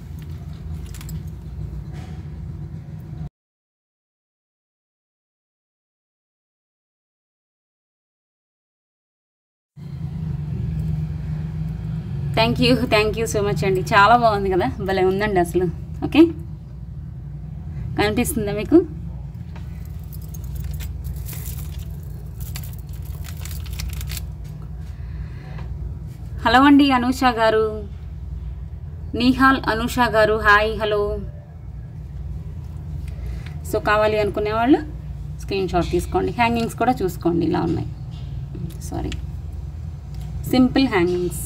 thank you thank you so much అండి చాలా బాగుంది కదా భలే ఉందండి అసలు ఓకే కనిపిస్తుందా మీకు హలో అండి అనూష గారు నిహాల్ అనూష గారు హాయ్ హలో సో కావాలి అనుకునే వాళ్ళు స్క్రీన్ షాట్ తీసుకోండి హ్యాంగింగ్స్ కూడా చూసుకోండి ఇలా ఉన్నాయి sorry simple hangings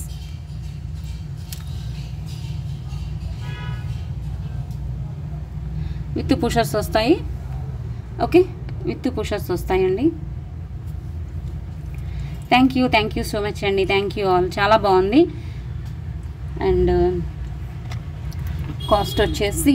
with pushers వస్తాయి ఓకే విత్ పుషర్స్ వస్తాయండి thank you thank you so much అండి థ్యాంక్ యూ ఆల్ చాలా బాగుంది అండ్ కాస్ట్ వచ్చేసి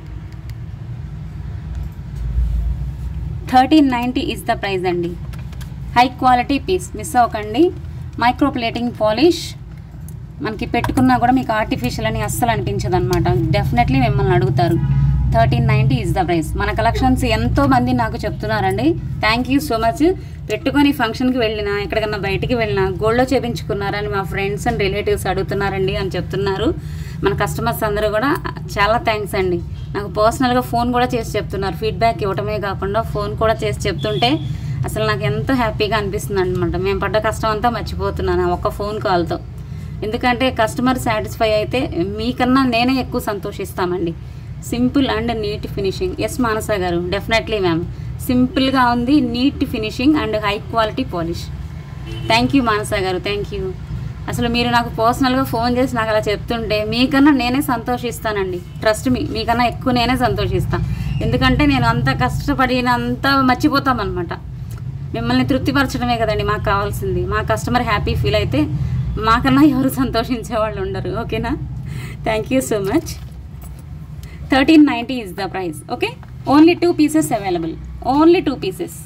thirteen ninety is the price అండి హై క్వాలిటీ పీస్ మిస్ అవ్వకండి మైక్రో ప్లేటింగ్ పాలిష్ మనకి పెట్టుకున్నా కూడా మీకు ఆర్టిఫిషియల్ అని అస్సలు అనిపించదు అనమాట డెఫినెట్లీ మిమ్మల్ని అడుగుతారు thirteen ninety is the price మన కలెక్షన్స్ ఎంతో మంది నాకు చెప్తున్నారండి థ్యాంక్ యూ సో మచ్ పెట్టుకొని ఫంక్షన్కి వెళ్ళినా ఎక్కడికన్నా బయటికి వెళ్ళినా గోల్డ్లో చేపించుకున్నారని మా ఫ్రెండ్స్ అండ్ రిలేటివ్స్ అడుగుతున్నారండి అని చెప్తున్నారు మన కస్టమర్స్ అందరూ కూడా చాలా థ్యాంక్స్ అండి నాకు పర్సనల్గా ఫోన్ కూడా చేసి చెప్తున్నారు ఫీడ్బ్యాక్ ఇవ్వటమే కాకుండా ఫోన్ కూడా చేసి చెప్తుంటే అసలు నాకు ఎంతో హ్యాపీగా అనిపిస్తుంది అనమాట మేము పడ్డ కష్టం అంతా మర్చిపోతున్నాను ఆ ఒక్క ఫోన్ కాల్తో ఎందుకంటే కస్టమర్ సాటిస్ఫై అయితే మీకన్నా నేనే ఎక్కువ సంతోషిస్తామండి simple and neat finishing yes Manasa garu definitely ma'am సింపుల్గా ఉంది neat finishing and high quality polish thank you Manasa garu thank you అసలు మీరు నాకు పర్సనల్గా ఫోన్ చేసి నాకు అలా చెప్తుంటే మీకన్నా నేనే సంతోషిస్తానండి ట్రస్ట్ మీ మీకన్నా ఎక్కువ నేనే సంతోషిస్తాను ఎందుకంటే నేను అంత కష్టపడినంత మర్చిపోతామన్నమాట మిమ్మల్ని తృప్తిపరచడమే కదండి మాకు కావాల్సింది మా కస్టమర్ హ్యాపీ ఫీల్ అయితే మాకన్నా ఎవరు సంతోషించే వాళ్ళు ఉండరు ఓకేనా thank you so much thirteen ninety is the price okay only two pieces available only two pieces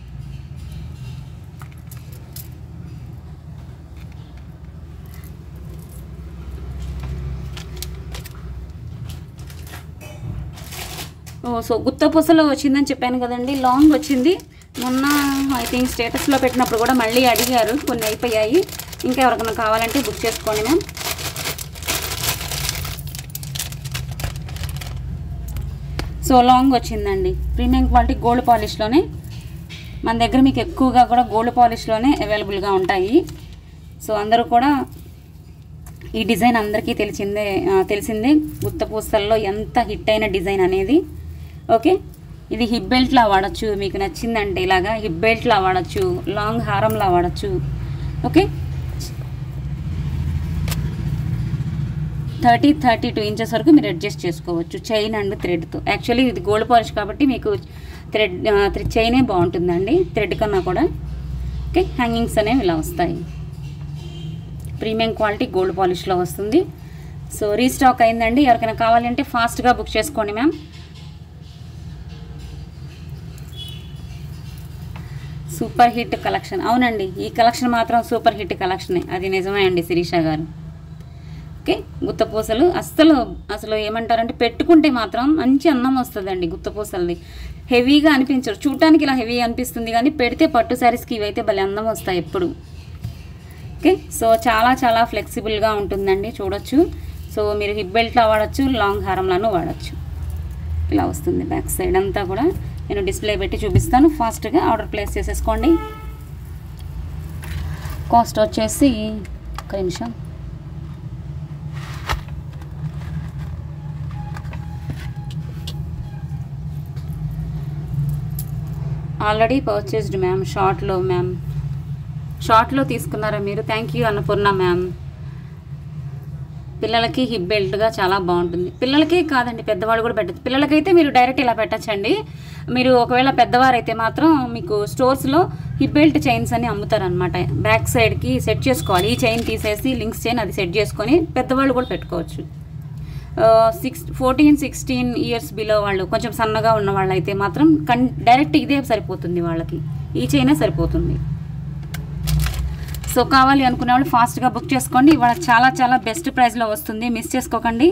ఓ సో గుత్త పూసలో వచ్చిందని చెప్పాను కదండి లాంగ్ వచ్చింది మొన్న ఐ థింక్ స్టేటస్లో పెట్టినప్పుడు కూడా మళ్ళీ అడిగారు కొన్ని అయిపోయాయి ఇంకా ఎవరికైనా కావాలంటే బుక్ చేసుకోండి మ్యామ్ సో లాంగ్ వచ్చిందండి ప్రీమియం క్వాలిటీ గోల్డ్ పాలిష్లోనే మన దగ్గర మీకు ఎక్కువగా కూడా గోల్డ్ పాలిష్లోనే అవైలబుల్గా ఉంటాయి సో అందరూ కూడా ఈ డిజైన్ అందరికీ తెలిసిందే ఆ, తెలిసిందే గుత్త పూసల్లో ఎంత హిట్ అయిన డిజైన్ అనేది ఓకే ఇది హిప్ బెల్ట్లా వాడచ్చు మీకు నచ్చిందంటే ఇలాగా హిప్ బెల్ట్లా వాడచ్చు లాంగ్ హారంలా వాడచ్చు okay thirty thirty two inches వరకు మీరు అడ్జస్ట్ చేసుకోవచ్చు చైన్ అండ్ థ్రెడ్తో యాక్చువల్లీ ఇది గోల్డ్ పాలిష్ కాబట్టి మీకు థ్రెడ్ థ్రెడ్ చైనే బాగుంటుందండి థ్రెడ్ కన్నా కూడా ఓకే హ్యాంగింగ్స్ అనేవి ఇలా వస్తాయి ప్రీమియం క్వాలిటీ గోల్డ్ పాలిష్లో వస్తుంది సో రీస్టాక్ అయిందండి ఎవరికైనా కావాలంటే ఫాస్ట్గా బుక్ చేసుకోండి మ్యామ్ సూపర్ హిట్ కలెక్షన్ అవునండి ఈ కలెక్షన్ మాత్రం సూపర్ హిట్ కలెక్షనే అది నిజమే అండి శిరీష గారు ఓకే గుత్తపూసలు అస్సలు అసలు ఏమంటారంటే పెట్టుకుంటే మాత్రం మంచి అన్నం వస్తుందండి గుత్తపూసలది హెవీగా అనిపించరు చూడటానికి ఇలా హెవీ అనిపిస్తుంది కానీ పెడితే పట్టు శారీస్కి ఇవైతే భలే అందం వస్తాయి ఎప్పుడు ఓకే సో చాలా చాలా ఫ్లెక్సిబుల్గా ఉంటుందండి చూడొచ్చు సో మీరు హిప్ బెల్ట్లో వాడచ్చు లాంగ్ హారంలాను వాడచ్చు ఇలా వస్తుంది బ్యాక్ సైడ్ అంతా కూడా నేను డిస్ప్లే పెట్టి చూపిస్తాను ఫాస్ట్గా ఆర్డర్ ప్లేస్ చేసేసుకోండి కాస్ట్ వచ్చేసి ఒక నిమిషం ఆల్రెడీ పర్చేస్డ్ మ్యామ్ షార్ట్లో మ్యామ్ షార్ట్లో తీసుకున్నారా మీరు థ్యాంక్ యూ అన్నపూర్ణ మ్యామ్ పిల్లలకి హిప్ బెల్ట్గా చాలా బాగుంటుంది పిల్లలకే కాదండి పెద్దవాళ్ళు కూడా పెట్టచ్చు పిల్లలకైతే మీరు డైరెక్ట్ ఇలా పెట్టచ్చండి మీరు ఒకవేళ పెద్దవారైతే మాత్రం మీకు స్టోర్స్లో హిప్ బెల్ట్ చైన్స్ అని అమ్ముతారనమాట బ్యాక్ సైడ్కి సెట్ చేసుకోవాలి ఈ చైన్ తీసేసి లింక్స్ చైన్ అది సెట్ చేసుకొని పెద్దవాళ్ళు కూడా పెట్టుకోవచ్చు six fourteen sixteen years below వాళ్ళు కొంచెం సన్నగా ఉన్న వాళ్ళు అయితే మాత్రం కన్ డైరెక్ట్ ఇదే సరిపోతుంది వాళ్ళకి ఈ చైనే సరిపోతుంది సో కావాలి అనుకునే వాళ్ళు ఫాస్ట్గా బుక్ చేసుకోండి ఇవాళ చాలా చాలా బెస్ట్ ప్రైస్లో వస్తుంది మిస్ చేసుకోకండి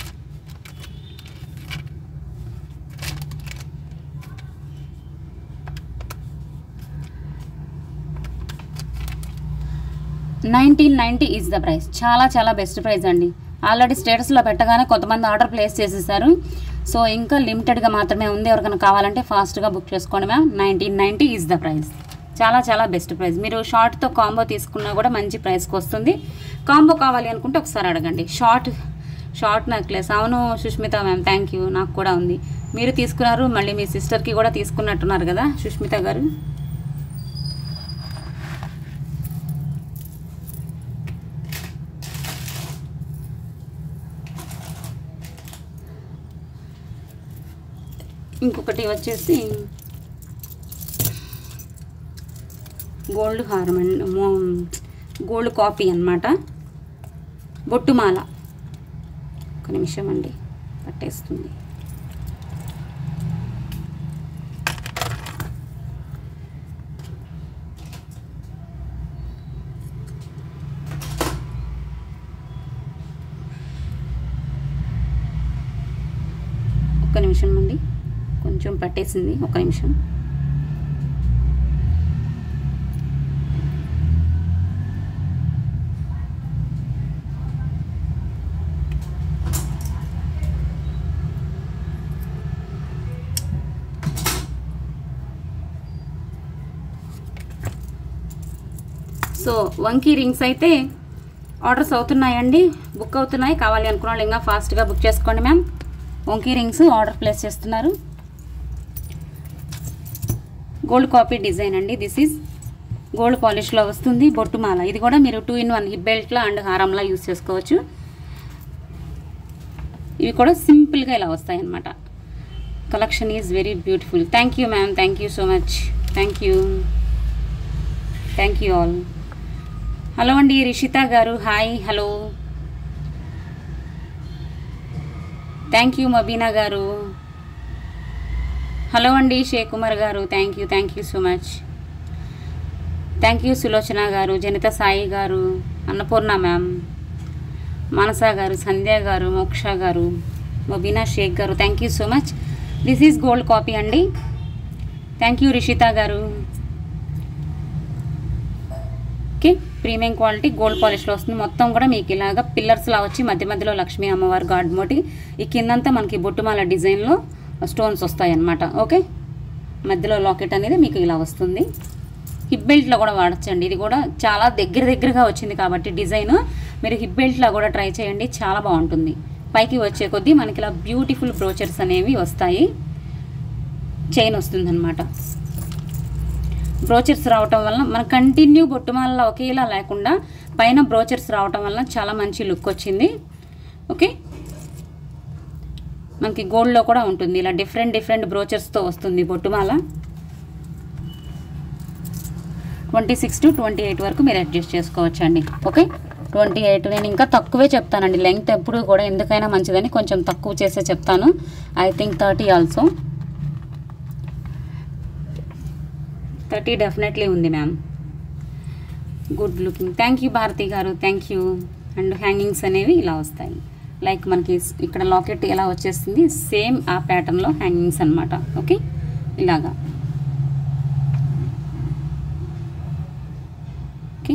nineteen ninety is the price చాలా చాలా బెస్ట్ ప్రైస్ అండి ఆల్రెడీ స్టేటస్లో పెట్టగానే కొంతమంది ఆర్డర్ ప్లేస్ చేసేసారు సో ఇంకా లిమిటెడ్గా మాత్రమే ఉంది ఎవరికైనా కావాలంటే ఫాస్ట్గా బుక్ చేసుకోండి ma'am nineteen ninety is the price చాలా చాలా బెస్ట్ ప్రైస్ మీరు షార్ట్తో కాంబో తీసుకున్నా కూడా మంచి ప్రైస్కి వస్తుంది కాంబో కావాలి అనుకుంటే ఒకసారి అడగండి షార్ట్ షార్ట్ నెక్లెస్ అవును సుష్మిత మ్యామ్ థ్యాంక్ యూ నాకు కూడా ఉంది మీరు తీసుకున్నారు మళ్ళీ మీ సిస్టర్కి కూడా తీసుకున్నట్టున్నారు కదా సుష్మిత గారు ఇంకొకటి వచ్చేసి గోల్డ్ హారం అండ్ గోల్డ్ కాపీ అన్నమాట బొట్టుమాల ఒక నిమిషం అండి పట్టేస్తుంది ఒక్క నిమిషం అండి కొంచెం పట్టేసింది ఒక నిమిషం సో వంకీ రింగ్స్ అయితే ఆర్డర్స్ అవుతున్నాయండి బుక్ అవుతున్నాయి కావాలి అనుకున్న వాళ్ళు ఇంకా ఫాస్ట్గా బుక్ చేసుకోండి మ్యామ్ వంకీ రింగ్స్ ఆర్డర్ ప్లేస్ చేస్తున్నారు గోల్డ్ కాపీ డిజైన్ అండి దిస్ ఈజ్ గోల్డ్ పాలిష్లో వస్తుంది బొట్టుమాల ఇది కూడా మీరు టూ ఇన్ వన్ హిప్ బెల్ట్లో అండ్ హారంలా యూస్ చేసుకోవచ్చు ఇవి కూడా సింపుల్గా ఇలా వస్తాయి అన్నమాట collection is very beautiful thank you ma'am thank you so much thank you thank you all hello అండి రిషిత గారు hi hello thank you Mabeena గారు హలో అండి షేక్ కుమార్ గారు thank you thank you so much thank you Sulochana గారు జనిత సాయి గారు అన్నపూర్ణ మ్యామ్ మానస గారు సంధ్య గారు మోక్ష గారు మొబీనా షేక్ గారు thank you so much this is gold copy అండి థ్యాంక్ యూ రిషిత గారు ఓకే ప్రీమియం క్వాలిటీ గోల్డ్ పాలిష్లో వస్తుంది మొత్తం కూడా మీకు ఇలాగా పిల్లర్స్లా వచ్చి మధ్య మధ్యలో లక్ష్మీ అమ్మవారి గాడ్ మోటి ఈ కిందంతా మనకి బొట్టుమాల డిజైన్లో స్టోన్స్ వస్తాయి అన్నమాట ఓకే మధ్యలో లాకెట్ అనేది మీకు ఇలా వస్తుంది హిప్ బెల్ట్లో కూడా వాడచ్చండి ఇది కూడా చాలా దగ్గర దగ్గరగా వచ్చింది కాబట్టి డిజైన్ మీరు హిప్ బెల్ట్లో కూడా ట్రై చేయండి చాలా బాగుంటుంది పైకి వచ్చే కొద్దీ మనకి ఇలా బ్యూటిఫుల్ బ్రోచర్స్ అనేవి వస్తాయి చైన్ వస్తుందన్నమాట బ్రోచర్స్ రావటం వల్ల మన కంటిన్యూ బొట్టుమాలలో ఒకేలా లేకుండా పైన బ్రోచర్స్ రావటం వల్ల చాలా మంచి లుక్ వచ్చింది ఓకే మనకి గోల్డ్లో కూడా ఉంటుంది ఇలా డిఫరెంట్ డిఫరెంట్ బ్రోచర్స్తో వస్తుంది బొట్టుమాల twenty six to twenty eight వరకు మీరు అడ్జస్ట్ చేసుకోవచ్చు అండి ఓకే ట్వంటీ ఎయిట్ నేను ఇంకా తక్కువే చెప్తానండి లెంగ్త్ ఎప్పుడు కూడా ఎందుకైనా మంచిదని కొంచెం తక్కువ చేసే చెప్తాను I think thirty also thirty definitely ఉంది ma'am good looking thank you Bharathi గారు థ్యాంక్ యూ అండ్ హ్యాంగింగ్స్ అనేవి ఇలా వస్తాయి లైక్ మనకి ఇక్కడ లాకెట్ ఎలా వచ్చేస్తుంది సేమ్ ఆ ప్యాటర్న్లో హ్యాంగింగ్స్ అనమాట ఓకే ఇలాగా ఓకే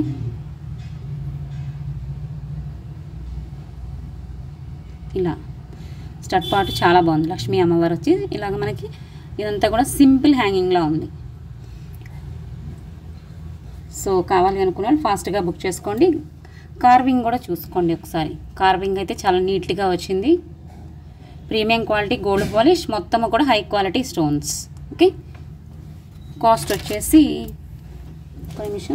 ఇలా స్టడ్ పార్ట్ చాలా బాగుంది లక్ష్మీ అమ్మవారు వచ్చి ఇలాగ మనకి ఇదంతా కూడా సింపుల్ హ్యాంగింగ్లా ఉంది సో కావాలి అనుకున్న వాళ్ళు ఫాస్ట్గా బుక్ చేసుకోండి కార్వింగ్ కూడా చూసుకోండి ఒకసారి కార్వింగ్ అయితే చాలా నీట్గా వచ్చింది ప్రీమియం క్వాలిటీ గోల్డ్ పాలిష్ మొత్తం కూడా high quality stones okay cost వచ్చేసి ఒక నిమిషం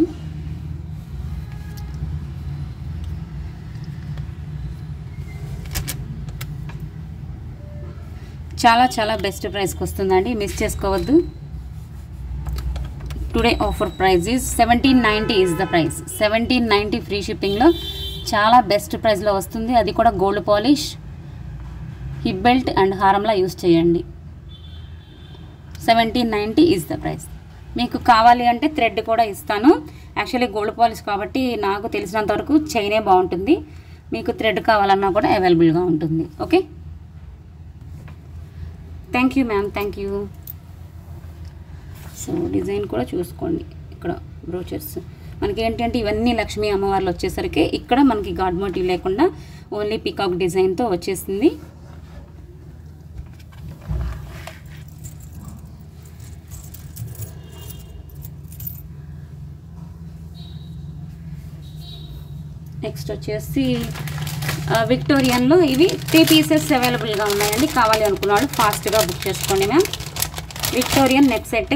చాలా చాలా బెస్ట్ ప్రైస్కి వస్తుందండి మిస్ చేసుకోవద్దు today offer price is seventeen ninety is the price seventeen ninety free షిప్పింగ్లో చాలా బెస్ట్ ప్రైస్లో వస్తుంది అది కూడా gold polish hip belt and హారంలా యూస్ చేయండి seventeen ninety is the price మీకు కావాలి అంటే థ్రెడ్ కూడా ఇస్తాను యాక్చువల్లీ గోల్డ్ పాలిష్ కాబట్టి నాకు తెలిసినంత వరకు చైనే బాగుంటుంది మీకు థ్రెడ్ కావాలన్నా కూడా అవైలబుల్గా ఉంటుంది okay thank you ma'am thank you so design కూడా చూసుకోండి ఇక్కడ బ్రోచర్స్ మనకి ఏంటంటే ఇవన్నీ లక్ష్మీ అమ్మవార్లు వచ్చేసరికి ఇక్కడ మనకి గాడ్ మోటివ్ లేకుండా ఓన్లీ పికాక్ డిజైన్తో వచ్చేసింది నెక్స్ట్ వచ్చేసి ఆ, విక్టోరియన్లో ఇవి త్రీ పీసెస్ అవైలబుల్గా ఉన్నాయండి కావాలి అనుకున్న వాళ్ళు ఫాస్ట్గా బుక్ చేసుకోండి మ్యామ్ విక్టోరియన్ నెక్ సెట్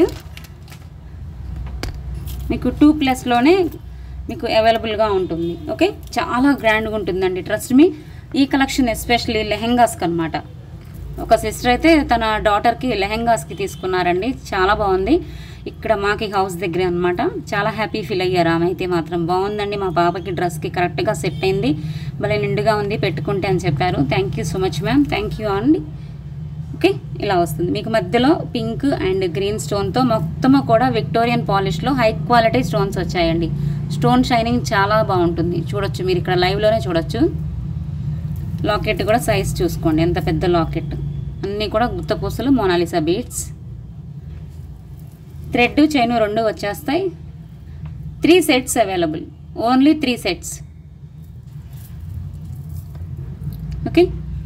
మీకు టూ ప్లస్లోనే మీకు అవైలబుల్గా ఉంటుంది ఓకే చాలా గ్రాండ్గా ఉంటుందండి ట్రస్ట్ మీ ఈ కలెక్షన్ ఎస్పెషల్లీ లెహెంగాస్కి అనమాట ఒక సిస్టర్ అయితే తన డాటర్కి లెహెంగాస్కి తీసుకున్నారండి చాలా బాగుంది ఇక్కడ మాకి హౌస్ దగ్గరే అనమాట చాలా హ్యాపీ ఫీల్ అయ్యారు ఆమె అయితే మాత్రం బాగుందండి మా పాపకి డ్రెస్కి కరెక్ట్గా సెట్ అయింది భలే నిండుగా ఉంది పెట్టుకుంటే అని చెప్పారు thank you so much ma'am thank you అండి ఓకే ఇలా వస్తుంది మీకు మధ్యలో పింక్ అండ్ గ్రీన్ స్టోన్తో మొత్తము కూడా విక్టోరియన్ పాలిష్లో హై క్వాలిటీ స్టోన్స్ వచ్చాయండి స్టోన్ షైనింగ్ చాలా బాగుంటుంది చూడొచ్చు మీరు ఇక్కడ లైవ్లోనే చూడొచ్చు లాకెట్ కూడా సైజ్ చూసుకోండి ఎంత పెద్ద లాకెట్ అన్నీ కూడా గుత్తపూసలు మోనాలిసా బీట్స్ థ్రెడ్ చైను రెండు వచ్చేస్తాయి three sets available only three sets okay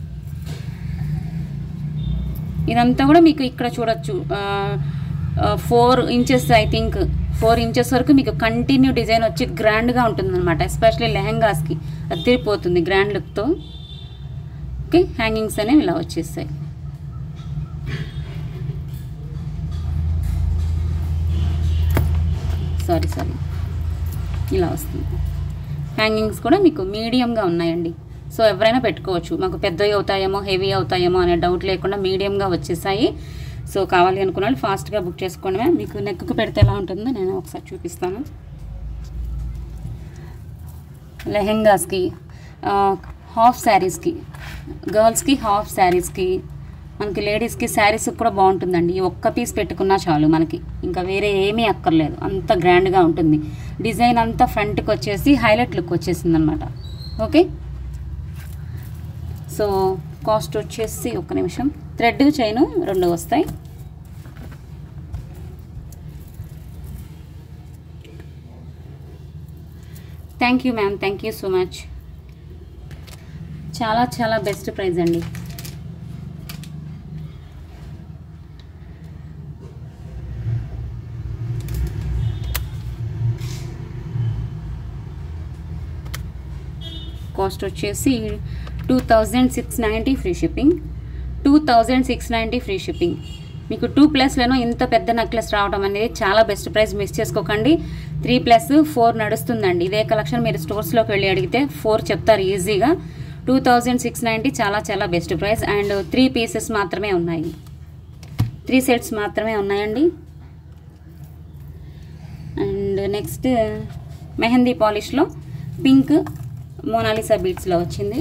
ఇదంతా కూడా మీకు ఇక్కడ చూడొచ్చు four inches I think four inches వరకు మీకు కంటిన్యూ డిజైన్ వచ్చి గ్రాండ్గా ఉంటుందన్నమాట ఎస్పెషల్లీ లెహెంగాస్కి అదిరిపోతుంది గ్రాండ్ లుక్తో ఓకే హ్యాంగింగ్స్ అనేవి ఇలా వచ్చేస్తాయి సారీ సారీ ఇలా వస్తుంది హ్యాంగింగ్స్ కూడా మీకు మీడియంగా ఉన్నాయండి సో ఎవరైనా పెట్టుకోవచ్చు మాకు పెద్దవి అవుతాయేమో హెవీ అవుతాయేమో అనే డౌట్ లేకుండా మీడియంగా వచ్చేసాయి సో కావాలి అనుకున్న వాళ్ళు ఫాస్ట్గా బుక్ చేసుకోండి మ్యామ్ మీకు నెక్కు పెడితే ఎలా ఉంటుందో నేను ఒకసారి చూపిస్తాను లెహెంగాస్కి హాఫ్ శారీస్కి గర్ల్స్కి హాఫ్ శారీస్కి మనకి లేడీస్కి శారీస్ కూడా బాగుంటుందండి ఈ ఒక్క పీస్ పెట్టుకున్నా చాలు మనకి ఇంకా వేరే ఏమీ అక్కర్లేదు అంత గ్రాండ్గా ఉంటుంది డిజైన్ అంతా ఫ్రంట్కి వచ్చేసి హైలైట్ లుక్ వచ్చేసింది అనమాట ఓకే సో కాస్ట్ వచ్చేసి ఒక్క నిమిషం థ్రెడ్ చైను రెండు వస్తాయి thank you ma'am thank you so much చాలా చాలా బెస్ట్ ప్రైజ్ అండి కాస్ట్ వచ్చేసి two thousand six ninety free shipping two thousand six ninety free shipping మీకు టూ ప్లస్లను ఇంత పెద్ద నెక్లెస్ రావడం అనేది చాలా బెస్ట్ ప్రైస్ మిస్ చేసుకోకండి త్రీ ప్లస్ ఫోర్ నడుస్తుందండి ఇదే కలెక్షన్ మీరు స్టోర్స్లోకి వెళ్ళి అడిగితే ఫోర్ చెప్తారు ఈజీగా టూ థౌజండ్ సిక్స్ నైంటీ చాలా చాలా best price and three pieces మాత్రమే ఉన్నాయి త్రీ సెట్స్ మాత్రమే ఉన్నాయండి అండ్ నెక్స్ట్ మెహందీ పాలిష్లో పింక్ మోనాలిసా బీట్స్లో వచ్చింది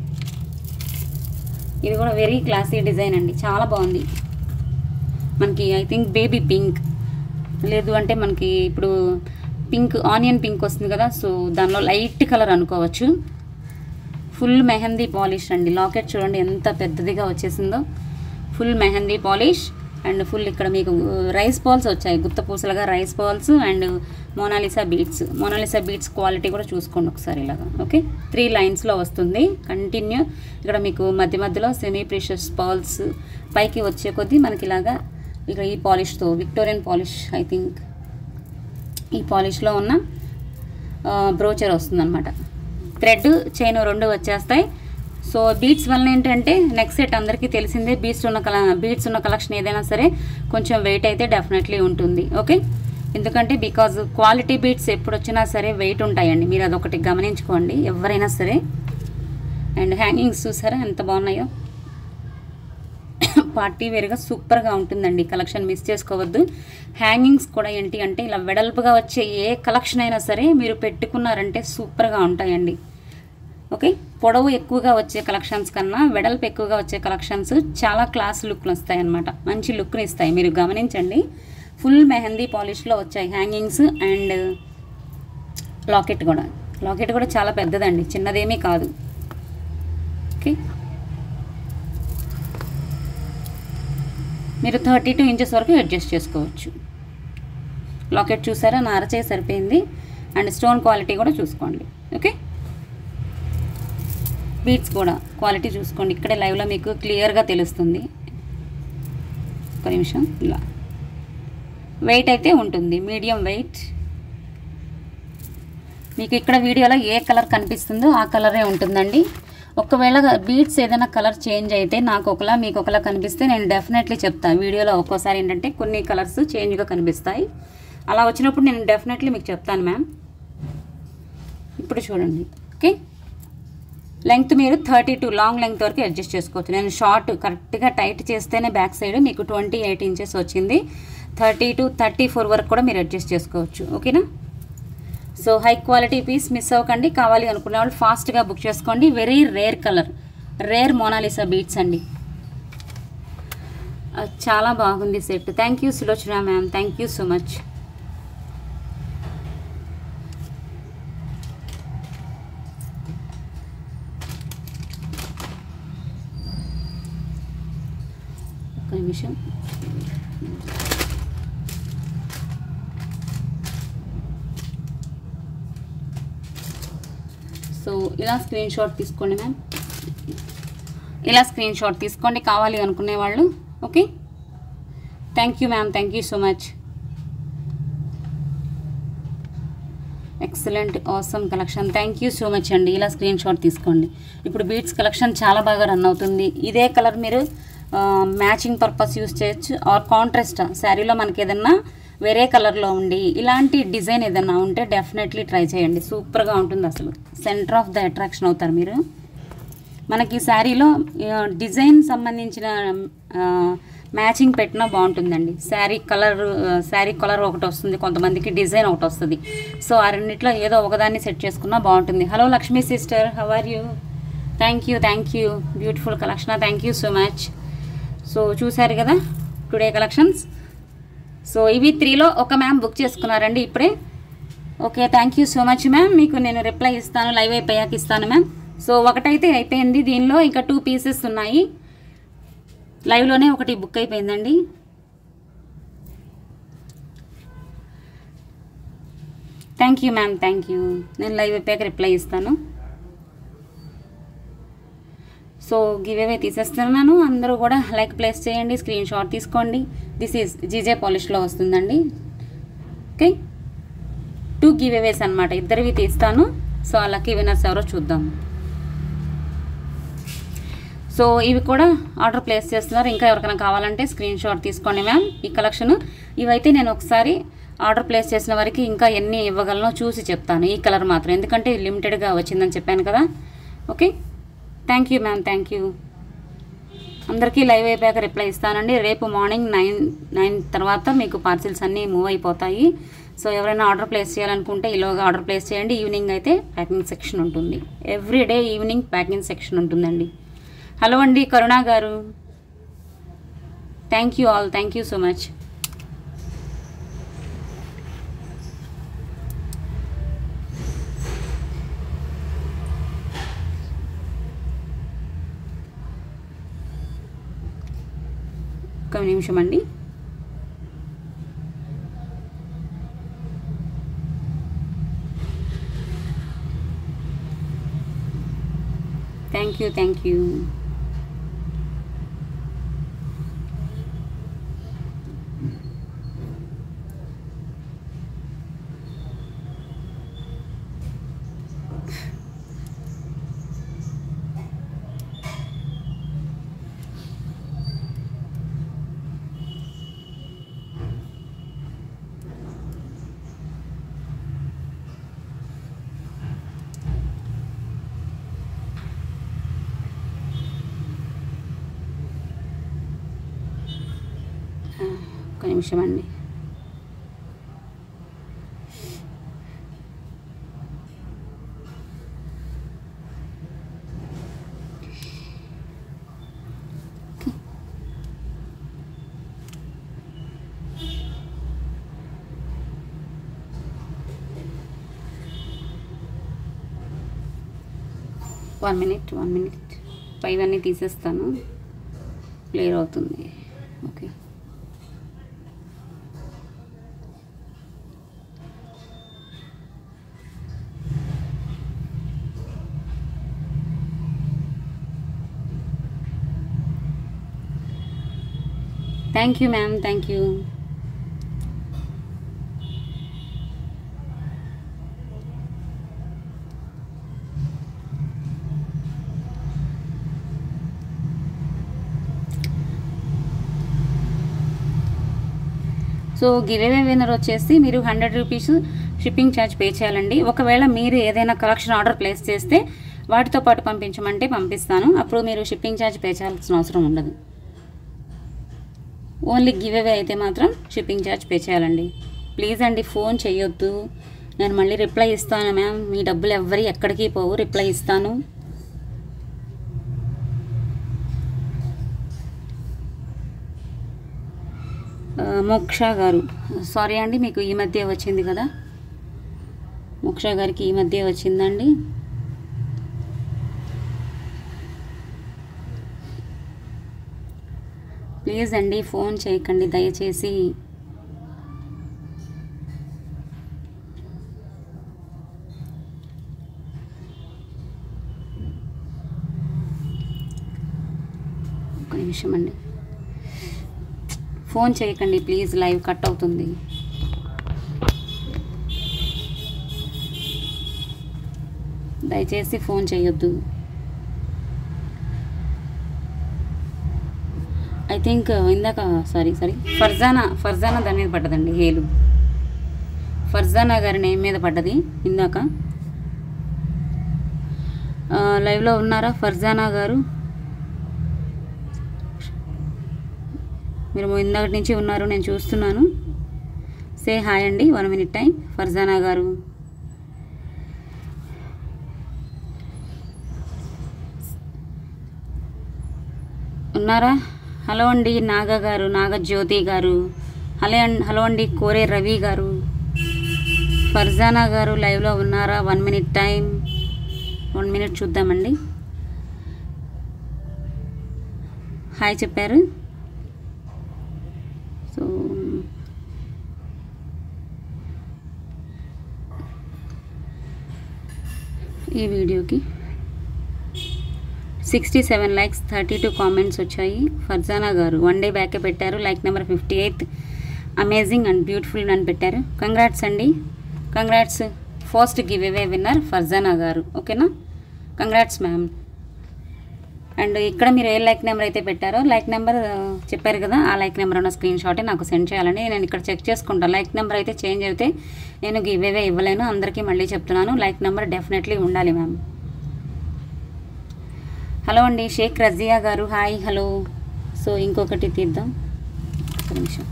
ఇది కూడా వెరీ క్లాసీ డిజైన్ అండి చాలా బాగుంది మనకి ఐ థింక్ బేబీ పింక్ లేదు అంటే మనకి ఇప్పుడు పింక్ ఆనియన్ పింక్ వస్తుంది కదా సో దానిలో లైట్ కలర్ అనుకోవచ్చు ఫుల్ మెహందీ పాలిష్ అండి లాకెట్ చూడండి ఎంత పెద్దదిగా వచ్చేసిందో full mehndi polish and full ఇక్కడ మీకు రైస్ బాల్స్ వచ్చాయి గుత్త పూసలుగా rice balls and Mona Lisa beads Mona Lisa beads quality కూడా చూసుకోండి ఒకసారి ఇలాగా ఓకే త్రీ లైన్స్లో వస్తుంది కంటిన్యూ ఇక్కడ మీకు మధ్య మధ్యలో సెమీ ప్రెషస్ బాల్స్ పైకి వచ్చే కొద్దీ మనకి ఇలాగా ఇక్కడ ఈ పాలిష్తో విక్టోరియన్ పాలిష్ ఐ థింక్ ఈ పాలిష్లో ఉన్న బ్రోచర్ వస్తుందన్నమాట థ్రెడ్ చైన్ రెండు వచ్చేస్తాయి సో బీట్స్ వల్ల ఏంటంటే నెక్స్ట్ సెట్ అందరికీ తెలిసిందే బీట్స్ ఉన్న కల బీట్స్ ఉన్న కలెక్షన్ ఏదైనా సరే కొంచెం వెయిట్ అయితే డెఫినెట్లీ ఉంటుంది ఓకే ఎందుకంటే బికాజ్ క్వాలిటీ బీట్స్ ఎప్పుడు వచ్చినా సరే వెయిట్ ఉంటాయండి మీరు అదొకటి గమనించుకోండి ఎవరైనా సరే అండ్ హ్యాంగింగ్స్ చూసారా ఎంత బాగున్నాయో పార్టీ వేరుగా సూపర్గా ఉంటుందండి కలెక్షన్ మిస్ చేసుకోవద్దు హ్యాంగింగ్స్ కూడా ఏంటి అంటే ఇలా వెడల్పుగా వచ్చే ఏ కలెక్షన్ అయినా సరే మీరు పెట్టుకున్నారంటే సూపర్గా ఉంటాయండి ఓకే పొడవు ఎక్కువగా వచ్చే కలెక్షన్స్ కన్నా వెడల్పు ఎక్కువగా వచ్చే కలెక్షన్స్ చాలా క్లాస్ లుక్లు వస్తాయి అన్నమాట మంచి లుక్ని ఇస్తాయి మీరు గమనించండి ఫుల్ మెహందీ పాలిష్లో వచ్చాయి హ్యాంగింగ్స్ అండ్ లాకెట్ కూడా లాకెట్ కూడా చాలా పెద్దదండి చిన్నదేమీ కాదు ఓకే మీరు థర్టీ టూ ఇంచెస్ వరకు అడ్జస్ట్ చేసుకోవచ్చు లాకెట్ చూసారా నా అరచేయి సరిపోయింది అండ్ స్టోన్ క్వాలిటీ కూడా చూసుకోండి ఓకే బీట్స్ కూడా క్వాలిటీ చూసుకోండి ఇక్కడే లైవ్లో మీకు క్లియర్గా తెలుస్తుంది ఒక నిమిషం ఇలా వెయిట్ అయితే ఉంటుంది మీడియం వెయిట్ మీకు ఇక్కడ వీడియోలో ఏ కలర్ కనిపిస్తుందో ఆ కలరే ఉంటుందండి ఒకవేళ బీట్స్ ఏదైనా కలర్ చేంజ్ అయితే నాకు ఒకలా మీకు ఒకలా కనిపిస్తే నేను డెఫినెట్లీ చెప్తాను వీడియోలో ఒక్కోసారి ఏంటంటే కొన్ని కలర్స్ చేంజ్గా కనిపిస్తాయి అలా వచ్చినప్పుడు నేను డెఫినెట్లీ మీకు చెప్తాను మ్యామ్ ఇప్పుడు చూడండి ఓకే లెంగ్త్ మీరు థర్టీ టూ లాంగ్ లెంగ్త్ వరకు అడ్జస్ట్ చేసుకోవచ్చు నేను షార్ట్ కరెక్ట్గా టైట్ చేస్తేనే బ్యాక్ సైడ్ మీకు ట్వంటీ ఎయిట్ ఇంచెస్ వచ్చింది థర్టీ టు థర్టీ ఫోర్ వరకు కూడా మీరు అడ్జస్ట్ చేసుకోవచ్చు ఓకేనా so high quality piece miss అవ్వకండి కావాలి అనుకునే వాళ్ళు ఫాస్ట్గా బుక్ చేసుకోండి very rare colour rare Mona Lisa beads అండి ఆ, చాలా బాగుంది set thank you Sulochana ma'am thank you so much ఒక్క నిమిషం సో ఇలా స్క్రీన్ షాట్ తీసుకోండి మ్యామ్ ఇలా స్క్రీన్ షాట్ తీసుకోండి కావాలి అనుకునే వాళ్ళు okay thank you ma'am thank you so much excellent awesome collection thank you so much అండి ఇలా స్క్రీన్ షాట్ తీసుకోండి ఇప్పుడు బీట్స్ కలెక్షన్ చాలా బాగా రన్ అవుతుంది ఇదే కలర్ మీరు మ్యాచింగ్ పర్పస్ యూస్ చేయొచ్చు ఆర్ కాంట్రాస్ట్ శారీలో మనకి ఏదన్నా వేరే కలర్లో ఉండి ఇలాంటి డిజైన్ ఏదన్నా ఉంటే డెఫినెట్లీ ట్రై చేయండి సూపర్గా ఉంటుంది అసలు సెంటర్ ఆఫ్ ద అట్రాక్షన్ అవుతారు మీరు మనకి శారీలో ఆ, డిజైన్ సంబంధించిన ఆ, మ్యాచింగ్ పెట్టినా బాగుంటుందండి శారీ కలర్ ఆ, శారీ కలర్ ఒకటి వస్తుంది కొంతమందికి డిజైన్ ఒకటి వస్తుంది సో ఆ రెండిట్లో ఏదో ఒకదాన్ని సెట్ చేసుకున్నా బాగుంటుంది hello Lakshmi sister how are you thank you thank you beautiful collection thank you so much so చూశారు కదా టుడే కలెక్షన్స్ సో ఇవి త్రీలో ఒక మ్యామ్ బుక్ చేసుకున్నారండి ఇప్పుడే okay thank you so much ma'am మీకు నేను రిప్లై ఇస్తాను లైవ్ అయిపోయాక ఇస్తాను మ్యామ్ సో ఒకటైతే అయిపోయింది దీనిలో ఇంకా టూ పీసెస్ ఉన్నాయి లైవ్లోనే ఒకటి బుక్ అయిపోయిందండి thank you ma'am thank you నేను లైవ్ అయిపోయాక రిప్లై ఇస్తాను సో గివ్ అవే తీసేస్తున్నాను అందరూ కూడా లైక్ ప్లేస్ చేయండి స్క్రీన్ షాట్ తీసుకోండి దిస్ ఈజ్ జీజే పాలిష్లో వస్తుందండి ఓకే టూ గివ్ అవేస్ అనమాట ఇద్దరివి తీస్తాను సో ఆ లక్కీ విన్నర్స్ ఎవరో చూద్దాం సో ఇవి కూడా ఆర్డర్ ప్లేస్ చేస్తున్నారు ఇంకా ఎవరికైనా కావాలంటే స్క్రీన్ షాట్ తీసుకోండి మ్యామ్ ఈ కలెక్షన్ ఇవైతే నేను ఒకసారి ఆర్డర్ ప్లేస్ చేసిన వారికి ఇంకా ఎన్ని ఇవ్వగలనో చూసి చెప్తాను ఈ కలర్ మాత్రం ఎందుకంటే ఇది లిమిటెడ్గా వచ్చిందని చెప్పాను కదా okay thank you ma'am thank you అందరికీ లైవ్ అయిపోయాక రిప్లై ఇస్తానండి రేపు మార్నింగ్ నైన్ నైన్ తర్వాత మీకు పార్సిల్స్ అన్నీ మూవ్ అయిపోతాయి సో ఎవరైనా ఆర్డర్ ప్లేస్ చేయాలనుకుంటే ఈలోగా ఆర్డర్ ప్లేస్ చేయండి ఈవినింగ్ అయితే ప్యాకింగ్ సెక్షన్ ఉంటుంది every day evening packing section ఉంటుందండి హలో అండి కరుణా గారు thank you all thank you so much ఒక నిమిషం అండి థ్యాంక్ యూ థ్యాంక్ యూ ఒక నిమిషం అండి వన్ మినిట్ వన్ మినిట్ పైవన్నీ తీసేస్తాను క్లియర్ అవుతుంది okay thank you ma'am thank you so give away winner వచ్చేసి మీరు hundred rupees shipping charge pay చేయాలండి ఒకవేళ మీరు ఏదైనా కలెక్షన్ ఆర్డర్ ప్లేస్ చేస్తే వాటితో పాటు పంపించమంటే పంపిస్తాను అప్పుడు మీరు షిప్పింగ్ ఛార్జ్ పే చేయాల్సిన అవసరం ఉండదు ఓన్లీ గివ్ అవే అయితే మాత్రం షిప్పింగ్ ఛార్జ్ పే చేయాలండి ప్లీజ్ అండి ఫోన్ చేయొద్దు నేను మళ్ళీ రిప్లై ఇస్తాను మ్యామ్ మీ డబ్బులు ఎవ్వరి ఎక్కడికి పోవు రిప్లై ఇస్తాను ఆ, మోక్ష గారు సారీ అండి మీకు ఈ మధ్య వచ్చింది కదా మోక్ష గారికి ఈ మధ్య వచ్చిందండి ప్లీజ్ అండి ఫోన్ చేయకండి దయచేసి ఒక నిమిషం అండి ఫోన్ చేయకండి ప్లీజ్ లైవ్ కట్ అవుతుంది దయచేసి ఫోన్ చేయొద్దు ఐ థింక్ ఇందాక సారీ సారీ ఫర్జానా ఫర్జానా దాని మీద పడ్డదండి హేలు ఫర్జానా గారి నేమ్ మీద పడ్డది ఇందాక ఆ, లైవ్లో ఉన్నారా ఫర్జానా గారు మీరు ఇందాక నుంచి ఉన్నారు నేను చూస్తున్నాను సే హాయ్ అండి వన్ మినిట్ టైం ఫర్జానా గారు ఉన్నారా హలో అండి నాగ గారు నాగజ్యోతి గారు హలో అండి హలో అండి కోరే రవి గారు ఫర్జానా గారు లైవ్లో ఉన్నారా one minute time one minute చూద్దామండి హాయ్ చెప్పారు సో ఈ వీడియోకి sixty seven likes thirty two comments వచ్చాయి ఫర్జానా గారు వన్ డే బ్యాకే పెట్టారు like number fifty eighth amazing and beautiful అని పెట్టారు కంగ్రాట్స్ అండి కంగ్రాట్స్ ఫస్ట్ గివ్ అవే విన్నర్ ఫర్జానా గారు ఓకేనా కంగ్రాట్స్ మ్యామ్ అండ్ ఇక్కడ మీరు ఏ లైక్ నెంబర్ అయితే పెట్టారో లైక్ నెంబర్ చెప్పారు కదా ఆ లైక్ నెంబర్ ఉన్న స్క్రీన్ షాటే నాకు సెండ్ చేయాలండి నేను ఇక్కడ చెక్ చేసుకుంటాను లైక్ నెంబర్ అయితే చేంజ్ అయితే నేను గివ్ అవే ఇవ్వలేను అందరికీ మళ్ళీ చెప్తున్నాను లైక్ నెంబర్ డెఫినెట్లీ ఉండాలి మ్యామ్ హలో అండి షేక్ రజియా గారు హాయ్ హలో సో ఇంకొకటి తీద్దాం ఒక నిమిషం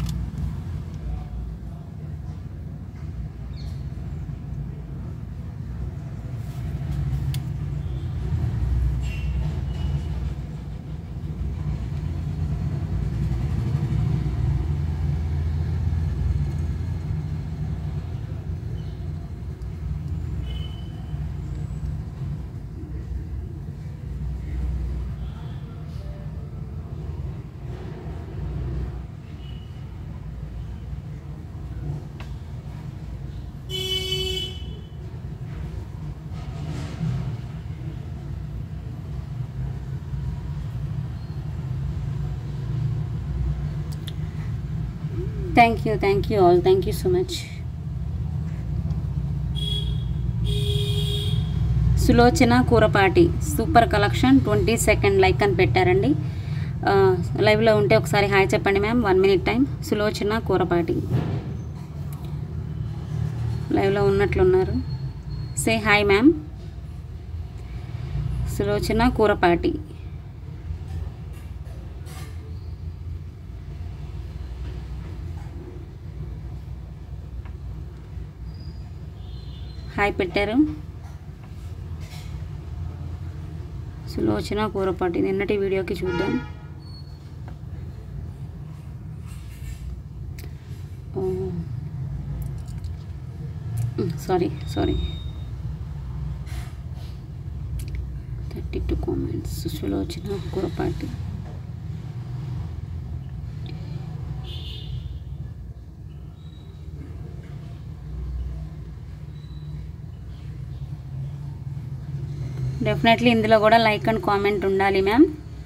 thank you thank you all thank you so much Sulochana Kurapati super collection twenty second like అని పెట్టారండి ఆ, లైవ్లో ఉంటే ఒకసారి హాయ్ చెప్పండి ma'am one minute time Sulochana Kurapati లైవ్లో ఉన్నట్లున్నారు say hi ma'am Sulochana Kurapati hi పెట్టారు సులోచన కూరపాటి నిన్నటి వీడియోకి చూద్దాం sorry sorry thirty two comments Sulochana Kurapati definitely ఇందులో కూడా లైక్ అండ్ కామెంట్ ఉండాలి ma'am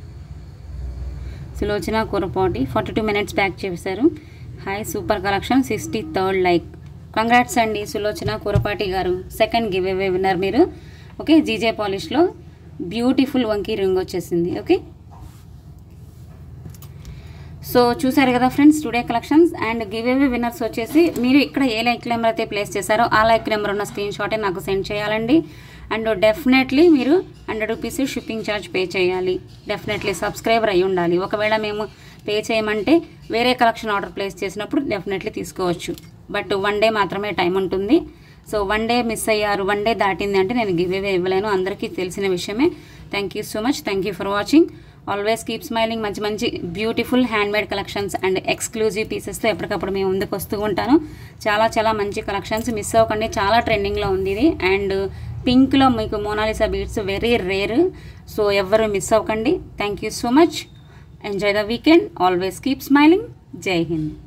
Sulochana Kurapati forty two minutes back చేశారు hi super collection sixty third like congrats అండి సులోచన కూరపాటి గారు సెకండ్ గివ్ అవే విన్నర్ మీరు ఓకే జీజే పాలిష్లో బ్యూటిఫుల్ వంకీ రింగ్ వచ్చేసింది ఓకే సో చూసారు కదా friends today collections and give away winners వచ్చేసి మీరు ఇక్కడ ఏ లైక్ నెంబర్ అయితే ప్లేస్ చేశారో ఆ లైక్ నెంబర్ ఉన్న స్క్రీన్ షాటే నాకు సెండ్ చేయాలండి అండ్ డెఫినెట్లీ మీరు hundred rupees shipping charge pay చేయాలి డెఫినెట్లీ సబ్స్క్రైబర్ అయి ఉండాలి ఒకవేళ మేము పే చేయమంటే వేరే కలెక్షన్ ఆర్డర్ ప్లేస్ చేసినప్పుడు డెఫినెట్లీ తీసుకోవచ్చు బట్ వన్ డే మాత్రమే టైం ఉంటుంది సో వన్ డే మిస్ అయ్యారు వన్ డే దాటింది అంటే నేను గివ్ అవే ఇవ్వలేను అందరికీ తెలిసిన విషయమే thank you so much thank you for watching always keep smiling మంచి మంచి beautiful handmade collections and exclusive పీసెస్తో ఎప్పటికప్పుడు మేము ముందుకు వస్తూ ఉంటాను చాలా చాలా మంచి కలెక్షన్స్ మిస్ అవ్వకండి చాలా ట్రెండింగ్లో ఉంది ఇది అండ్ పింక్లో మీకు Mona Lisa beads very rare so ఎవ్వరు మిస్ అవ్వకండి thank you so much enjoy the weekend always keep smiling జై హింద్